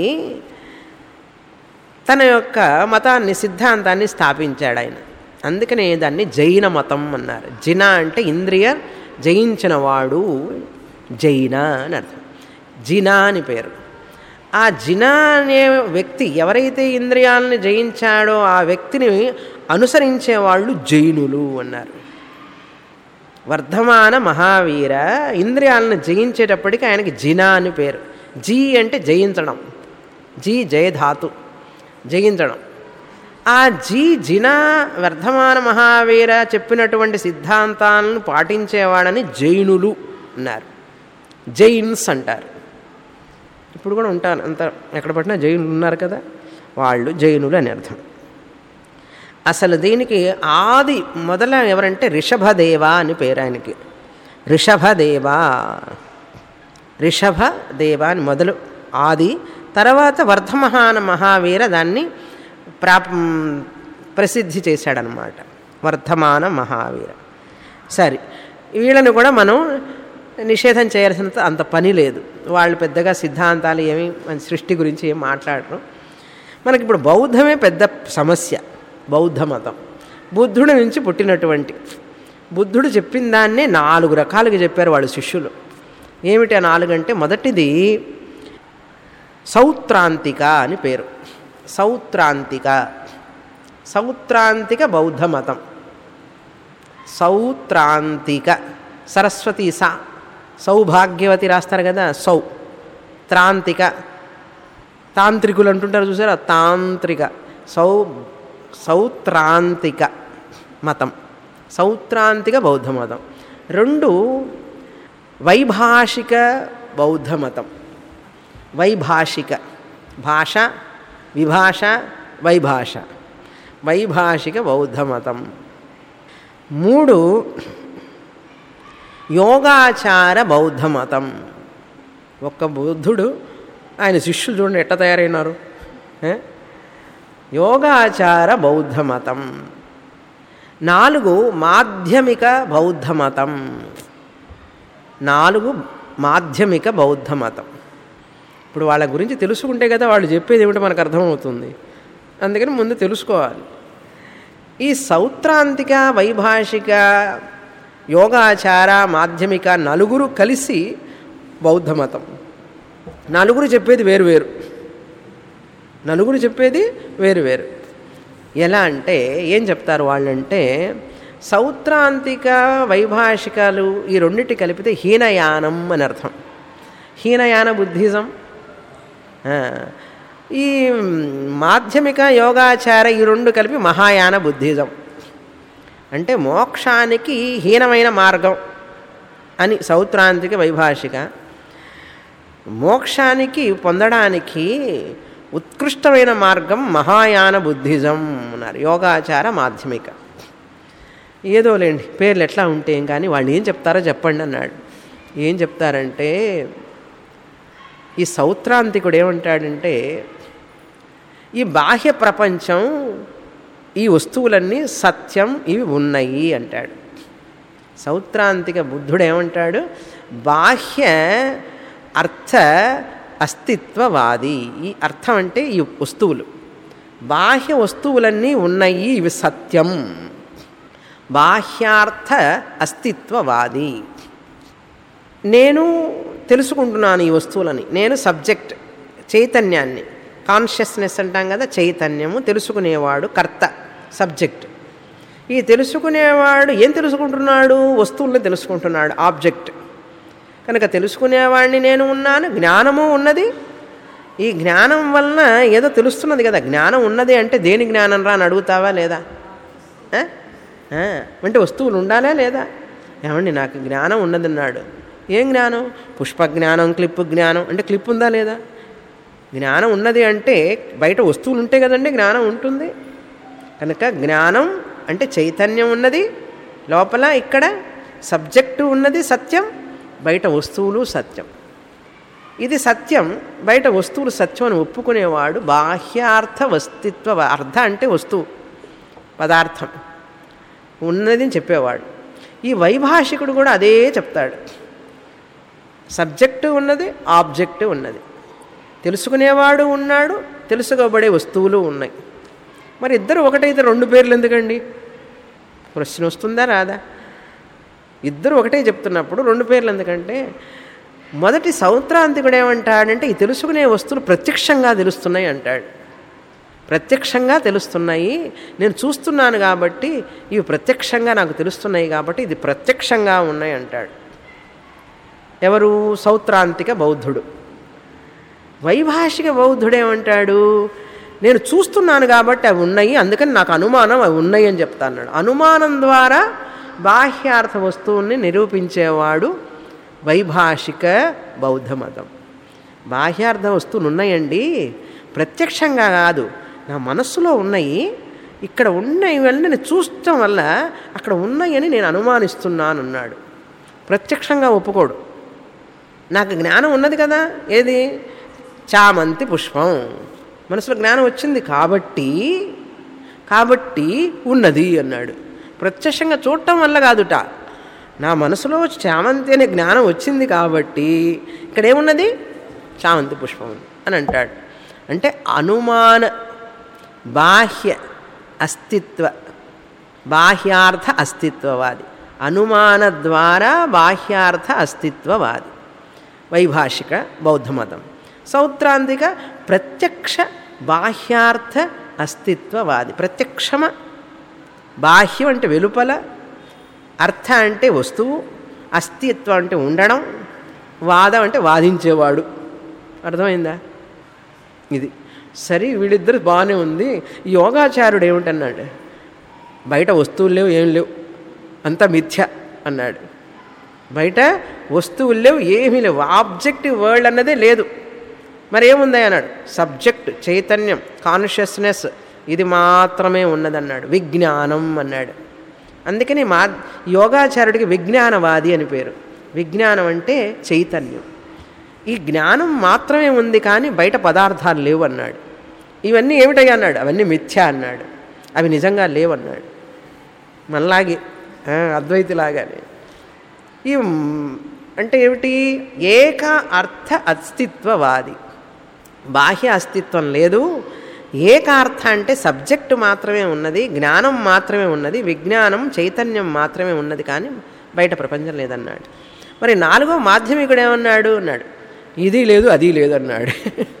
తన యొక్క మతాన్ని సిద్ధాంతాన్ని స్థాపించాడు ఆయన అందుకనే దాన్ని జైన మతం అన్నారు జిన అంటే ఇంద్రియ జయించిన వాడు జైన అని అర్థం జినా అని పేరు ఆ జినా అనే వ్యక్తి ఎవరైతే ఇంద్రియాలని జయించాడో ఆ వ్యక్తిని అనుసరించే వాళ్ళు జైనులు అన్నారు వర్ధమాన మహావీర ఇంద్రియాలను జయించేటప్పటికి ఆయనకి జినా అని పేరు జీ అంటే జయించడం జీ జయధాతు జయించడం ఆ జీ జినా వర్ధమాన మహావీర చెప్పినటువంటి సిద్ధాంతాలను పాటించేవాడని జైనులు అన్నారు జైన్స్ అంటారు ఇప్పుడు కూడా ఉంటారు అంత ఎక్కడ పట్టినా జైనులు ఉన్నారు కదా వాళ్ళు జైనులు అని అర్థం అసలు దీనికి ఆది మొదల ఎవరంటే రిషభదేవ అని పేరు ఆయనకి రిషభదేవ రిషభదేవ అని మొదలు ఆది తర్వాత వర్ధమహాన మహావీర దాన్ని ప్రాప్ ప్రసిద్ధి చేశాడనమాట వర్ధమాన మహావీర సరే వీళ్ళని కూడా మనం నిషేధం చేయాల్సినంత అంత పని లేదు వాళ్ళు పెద్దగా సిద్ధాంతాలు ఏమి మన సృష్టి గురించి ఏం మాట్లాడరు మనకి ఇప్పుడు బౌద్ధమే పెద్ద సమస్య బౌద్ధ మతం బుద్ధుడి నుంచి పుట్టినటువంటి బుద్ధుడు చెప్పిన దాన్నే నాలుగు రకాలుగా చెప్పారు వాళ్ళు శిష్యులు ఏమిటి ఆ నాలుగు అంటే మొదటిది సౌత్రాంతిక అని పేరు సౌత్రాంతిక సౌత్రాంతిక బౌద్ధ మతం సౌత్రాంతిక సరస్వతి సా సౌభాగ్యవతి రాస్తారు కదా సౌ త్రాంతిక తాంత్రికులు అంటుంటారు చూసారా తాంత్రిక సౌ సౌత్రాంతిక మతం సౌత్రాంతిక బౌద్ధ మతం రెండు వైభాషిక బౌద్ధ మతం వైభాషిక భాష విభాష వైభాష వైభాషిక బౌద్ధ మతం మూడు యోగాచార బౌద్ధ మతం ఒక్క బుద్ధుడు ఆయన శిష్యులు చూడండి ఎట్ట తయారైనారు ఏ? యోగాచార బౌద్ధ మతం నాలుగు మాధ్యమిక బౌద్ధ మతం నాలుగు మాధ్యమిక బౌద్ధ మతం ఇప్పుడు వాళ్ళ గురించి తెలుసుకుంటే కదా వాళ్ళు చెప్పేది ఏమిటో మనకు అర్థమవుతుంది అందుకని ముందు తెలుసుకోవాలి ఈ సౌత్రాంతిక వైభాషిక యోగాచార మాధ్యమిక నలుగురు కలిసి బౌద్ధ మతం నలుగురు చెప్పేది వేరు వేరు నలుగురు చెప్పేది వేరు వేరు ఎలా అంటే ఏం చెప్తారు వాళ్ళంటే సౌత్రాంతిక వైభాషికాలు ఈ రెండింటి కలిపితే హీనయానం అని అర్థం హీనయాన బుద్ధిజం ఆ, ఈ మాధ్యమిక యోగాచార ఈ రెండు కలిపి మహాయాన బుద్ధిజం అంటే మోక్షానికి హీనమైన మార్గం అని సౌత్రాంతిక వైభాషిక మోక్షానికి పొందడానికి ఉత్కృష్టమైన మార్గం మహాయాన బుద్ధిజం అన్నారు యోగాచార మాధ్యమిక ఏదో లేండి పేర్లు ఎట్లా ఉంటే ఏం కానీ వాళ్ళు ఏం చెప్తారో చెప్పండి అన్నాడు ఏం చెప్తారంటే ఈ సౌత్రాంతికుడు ఏమంటాడంటే ఈ బాహ్య ప్రపంచం ఈ వస్తువులన్నీ సత్యం ఇవి ఉన్నాయి అంటాడు సౌత్రాంతిక బుద్ధుడు ఏమంటాడు బాహ్య అర్థ అస్తిత్వవాది ఈ అర్థం అంటే ఈ వస్తువులు బాహ్య వస్తువులన్నీ ఉన్నాయి ఇవి సత్యం బాహ్యార్థ అస్తిత్వవాది నేను తెలుసుకుంటున్నాను ఈ వస్తువులని నేను సబ్జెక్ట్ చైతన్యాన్ని కాన్షియస్నెస్ అంటాం కదా చైతన్యము తెలుసుకునేవాడు కర్త సబ్జెక్ట్ ఈ తెలుసుకునేవాడు ఏం తెలుసుకుంటున్నాడు వస్తువుల్ని తెలుసుకుంటున్నాడు ఆబ్జెక్ట్ కనుక తెలుసుకునేవాడిని నేను ఉన్నాను జ్ఞానము ఉన్నది ఈ జ్ఞానం వలన ఏదో తెలుస్తున్నది కదా జ్ఞానం ఉన్నది అంటే దేని జ్ఞానం రా అని అడుగుతావా లేదా ఆ? ఆ, అంటే వస్తువులు ఉండాలా లేదా ఏమండి నాకు జ్ఞానం ఉన్నదన్నాడు ఏం జ్ఞానం పుష్ప జ్ఞానం క్లిప్ జ్ఞానం అంటే క్లిప్ ఉందా లేదా జ్ఞానం ఉన్నది అంటే బయట వస్తువులు ఉంటే కదండి జ్ఞానం ఉంటుంది కనుక జ్ఞానం అంటే చైతన్యం ఉన్నది లోపల ఇక్కడ సబ్జెక్టు ఉన్నది సత్యం బయట వస్తువులు సత్యం ఇది సత్యం బయట వస్తువులు సత్యం అని ఒప్పుకునేవాడు బాహ్యార్థ వస్తిత్వ అర్థ అంటే వస్తువు పదార్థం ఉన్నది అని చెప్పేవాడు ఈ వైభాషికుడు కూడా అదే చెప్తాడు సబ్జెక్టు ఉన్నది ఆబ్జెక్టు ఉన్నది తెలుసుకునేవాడు ఉన్నాడు తెలుసుకోబడే వస్తువులు ఉన్నాయి మరి ఇద్దరు ఒకటైతే రెండు పేర్లు ఎందుకండి ప్రశ్న వస్తుందా రాదా ఇద్దరు ఒకటే చెప్తున్నప్పుడు రెండు పేర్లు ఎందుకంటే మొదటి సౌత్రాంతికుడు ఏమంటాడంటే ఈ తెలుసుకునే వస్తువులు ప్రత్యక్షంగా తెలుస్తున్నాయి అంటాడు ప్రత్యక్షంగా తెలుస్తున్నాయి నేను చూస్తున్నాను కాబట్టి ఇవి ప్రత్యక్షంగా నాకు తెలుస్తున్నాయి కాబట్టి ఇది ప్రత్యక్షంగా ఉన్నాయి అంటాడు ఎవరు సౌత్రాంతిక బౌద్ధుడు వైభాషిక బౌద్ధుడు ఏమంటాడు నేను చూస్తున్నాను కాబట్టి అవి ఉన్నాయి అందుకని నాకు అనుమానం అవి ఉన్నాయి అని చెప్తా అన్నాడు అనుమానం ద్వారా బాహ్యార్థ వస్తువుల్ని నిరూపించేవాడు వైభాషిక బౌద్ధ మతం బాహ్యార్థ వస్తువులు ఉన్నాయండి ప్రత్యక్షంగా కాదు నా మనస్సులో ఉన్నాయి ఇక్కడ ఉన్నాయి వల్ల నేను చూడటం వల్ల అక్కడ ఉన్నాయని నేను అనుమానిస్తున్నాను అన్నాడు ప్రత్యక్షంగా ఒప్పుకోడు నాకు జ్ఞానం ఉన్నది కదా ఏది చామంతి పుష్పం మనసులో జ్ఞానం వచ్చింది కాబట్టి కాబట్టి ఉన్నది అన్నాడు ప్రత్యక్షంగా చూడటం వల్ల కాదుట నా మనసులో చామంతి అనే జ్ఞానం వచ్చింది కాబట్టి ఇక్కడ ఏమున్నది చామంతి పుష్పం అని అంటాడు అంటే అనుమాన బాహ్య అస్తిత్వ బాహ్యార్థ అస్తిత్వవాది అనుమాన ద్వారా బాహ్యార్థ అస్తిత్వవాది వైభాషిక బౌద్ధమతం సౌత్రాంతిక ప్రత్యక్ష బాహ్యార్థ అస్తిత్వవాది ప్రత్యక్షమ బాహ్యం అంటే వెలుపల అర్థ అంటే వస్తువు అస్తిత్వం అంటే ఉండడం వాదం అంటే వాదించేవాడు అర్థమైందా ఇది సరే వీళ్ళిద్దరు బాగానే ఉంది ఈ యోగాచార్యుడు ఏమిటన్నాడు బయట వస్తువులు లేవు ఏం లేవు అంతా మిథ్య అన్నాడు బయట వస్తువులు లేవు ఏమీ లేవు ఆబ్జెక్టివ్ వరల్డ్ అన్నదే లేదు మరి ఏముంది అన్నాడు సబ్జెక్ట్ చైతన్యం కాన్షియస్నెస్ ఇది మాత్రమే ఉన్నదన్నాడు విజ్ఞానం అన్నాడు అందుకని మా యోగాచార్యుడికి విజ్ఞానవాది అని పేరు విజ్ఞానం అంటే చైతన్యం ఈ జ్ఞానం మాత్రమే ఉంది కానీ బయట పదార్థాలు లేవు అన్నాడు ఇవన్నీ ఏమిటయ్యా అన్నాడు అవన్నీ మిథ్య అన్నాడు అవి నిజంగా లేవన్నాడు మనలాగే ఆ, అద్వైతిలాగానే ఈ మ్, అంటే ఏమిటి ఏక అర్థ అస్తిత్వవాది బాహ్య అస్తిత్వం లేదు ఏకార్థ అంటే సబ్జెక్టు మాత్రమే ఉన్నది జ్ఞానం మాత్రమే ఉన్నది విజ్ఞానం చైతన్యం మాత్రమే ఉన్నది కానీ బయట ప్రపంచం లేదన్నాడు మరి నాలుగో మాధ్యమికుడు ఏమన్నాడు అన్నాడు ఇది లేదు అది లేదు అన్నాడు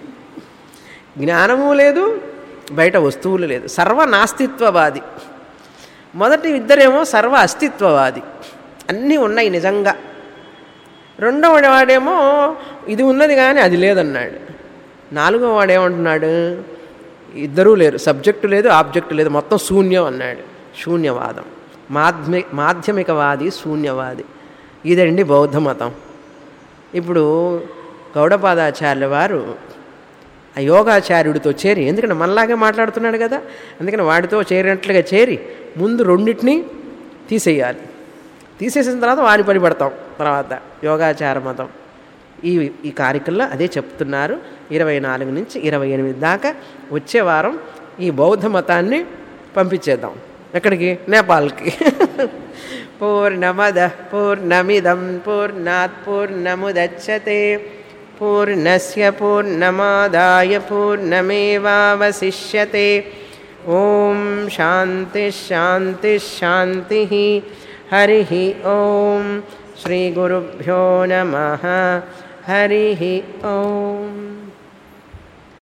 జ్ఞానము లేదు బయట వస్తువులు లేదు సర్వనాస్తిత్వవాది మొదటి ఇద్దరేమో సర్వ అస్తిత్వవాది అన్నీ ఉన్నాయి నిజంగా రెండవ వాడేమో ఇది ఉన్నది కానీ అది లేదన్నాడు నాలుగో వాడు ఏమంటున్నాడు ఇద్దరూ లేరు సబ్జెక్టు లేదు ఆబ్జెక్టు లేదు మొత్తం శూన్యం అన్నాడు శూన్యవాదం మాధ్యమి మాధ్యమికవాది శూన్యవాది ఇదండి బౌద్ధ మతం ఇప్పుడు గౌడపాదాచార్యుల వారు ఆ యోగాచార్యుడితో చేరి ఎందుకంటే మనలాగే మాట్లాడుతున్నాడు కదా అందుకని వాడితో చేరినట్లుగా చేరి ముందు రెండింటినీ తీసేయాలి తీసేసిన తర్వాత వాని పని పడతాం తర్వాత యోగాచార మతం ఈ ఈ కార్యక్రమంలో అదే చెప్తున్నారు ఇరవై నాలుగు నుంచి ఇరవై ఎనిమిది దాకా వచ్చే వారం ఈ బౌద్ధ మతాన్ని పంపించేద్దాం ఎక్కడికి నేపాల్కి పూర్ణమద పూర్ణమిదం పూర్ణాత్ పూర్ణముదచ్చతే పూర్ణస్య పూర్ణమాదాయ పూర్ణమేవావశిష్యతే ఓం శాంతి శాంతి శాంతి హరి ఓం శ్రీ గురుభ్యో నమ హరి ఓం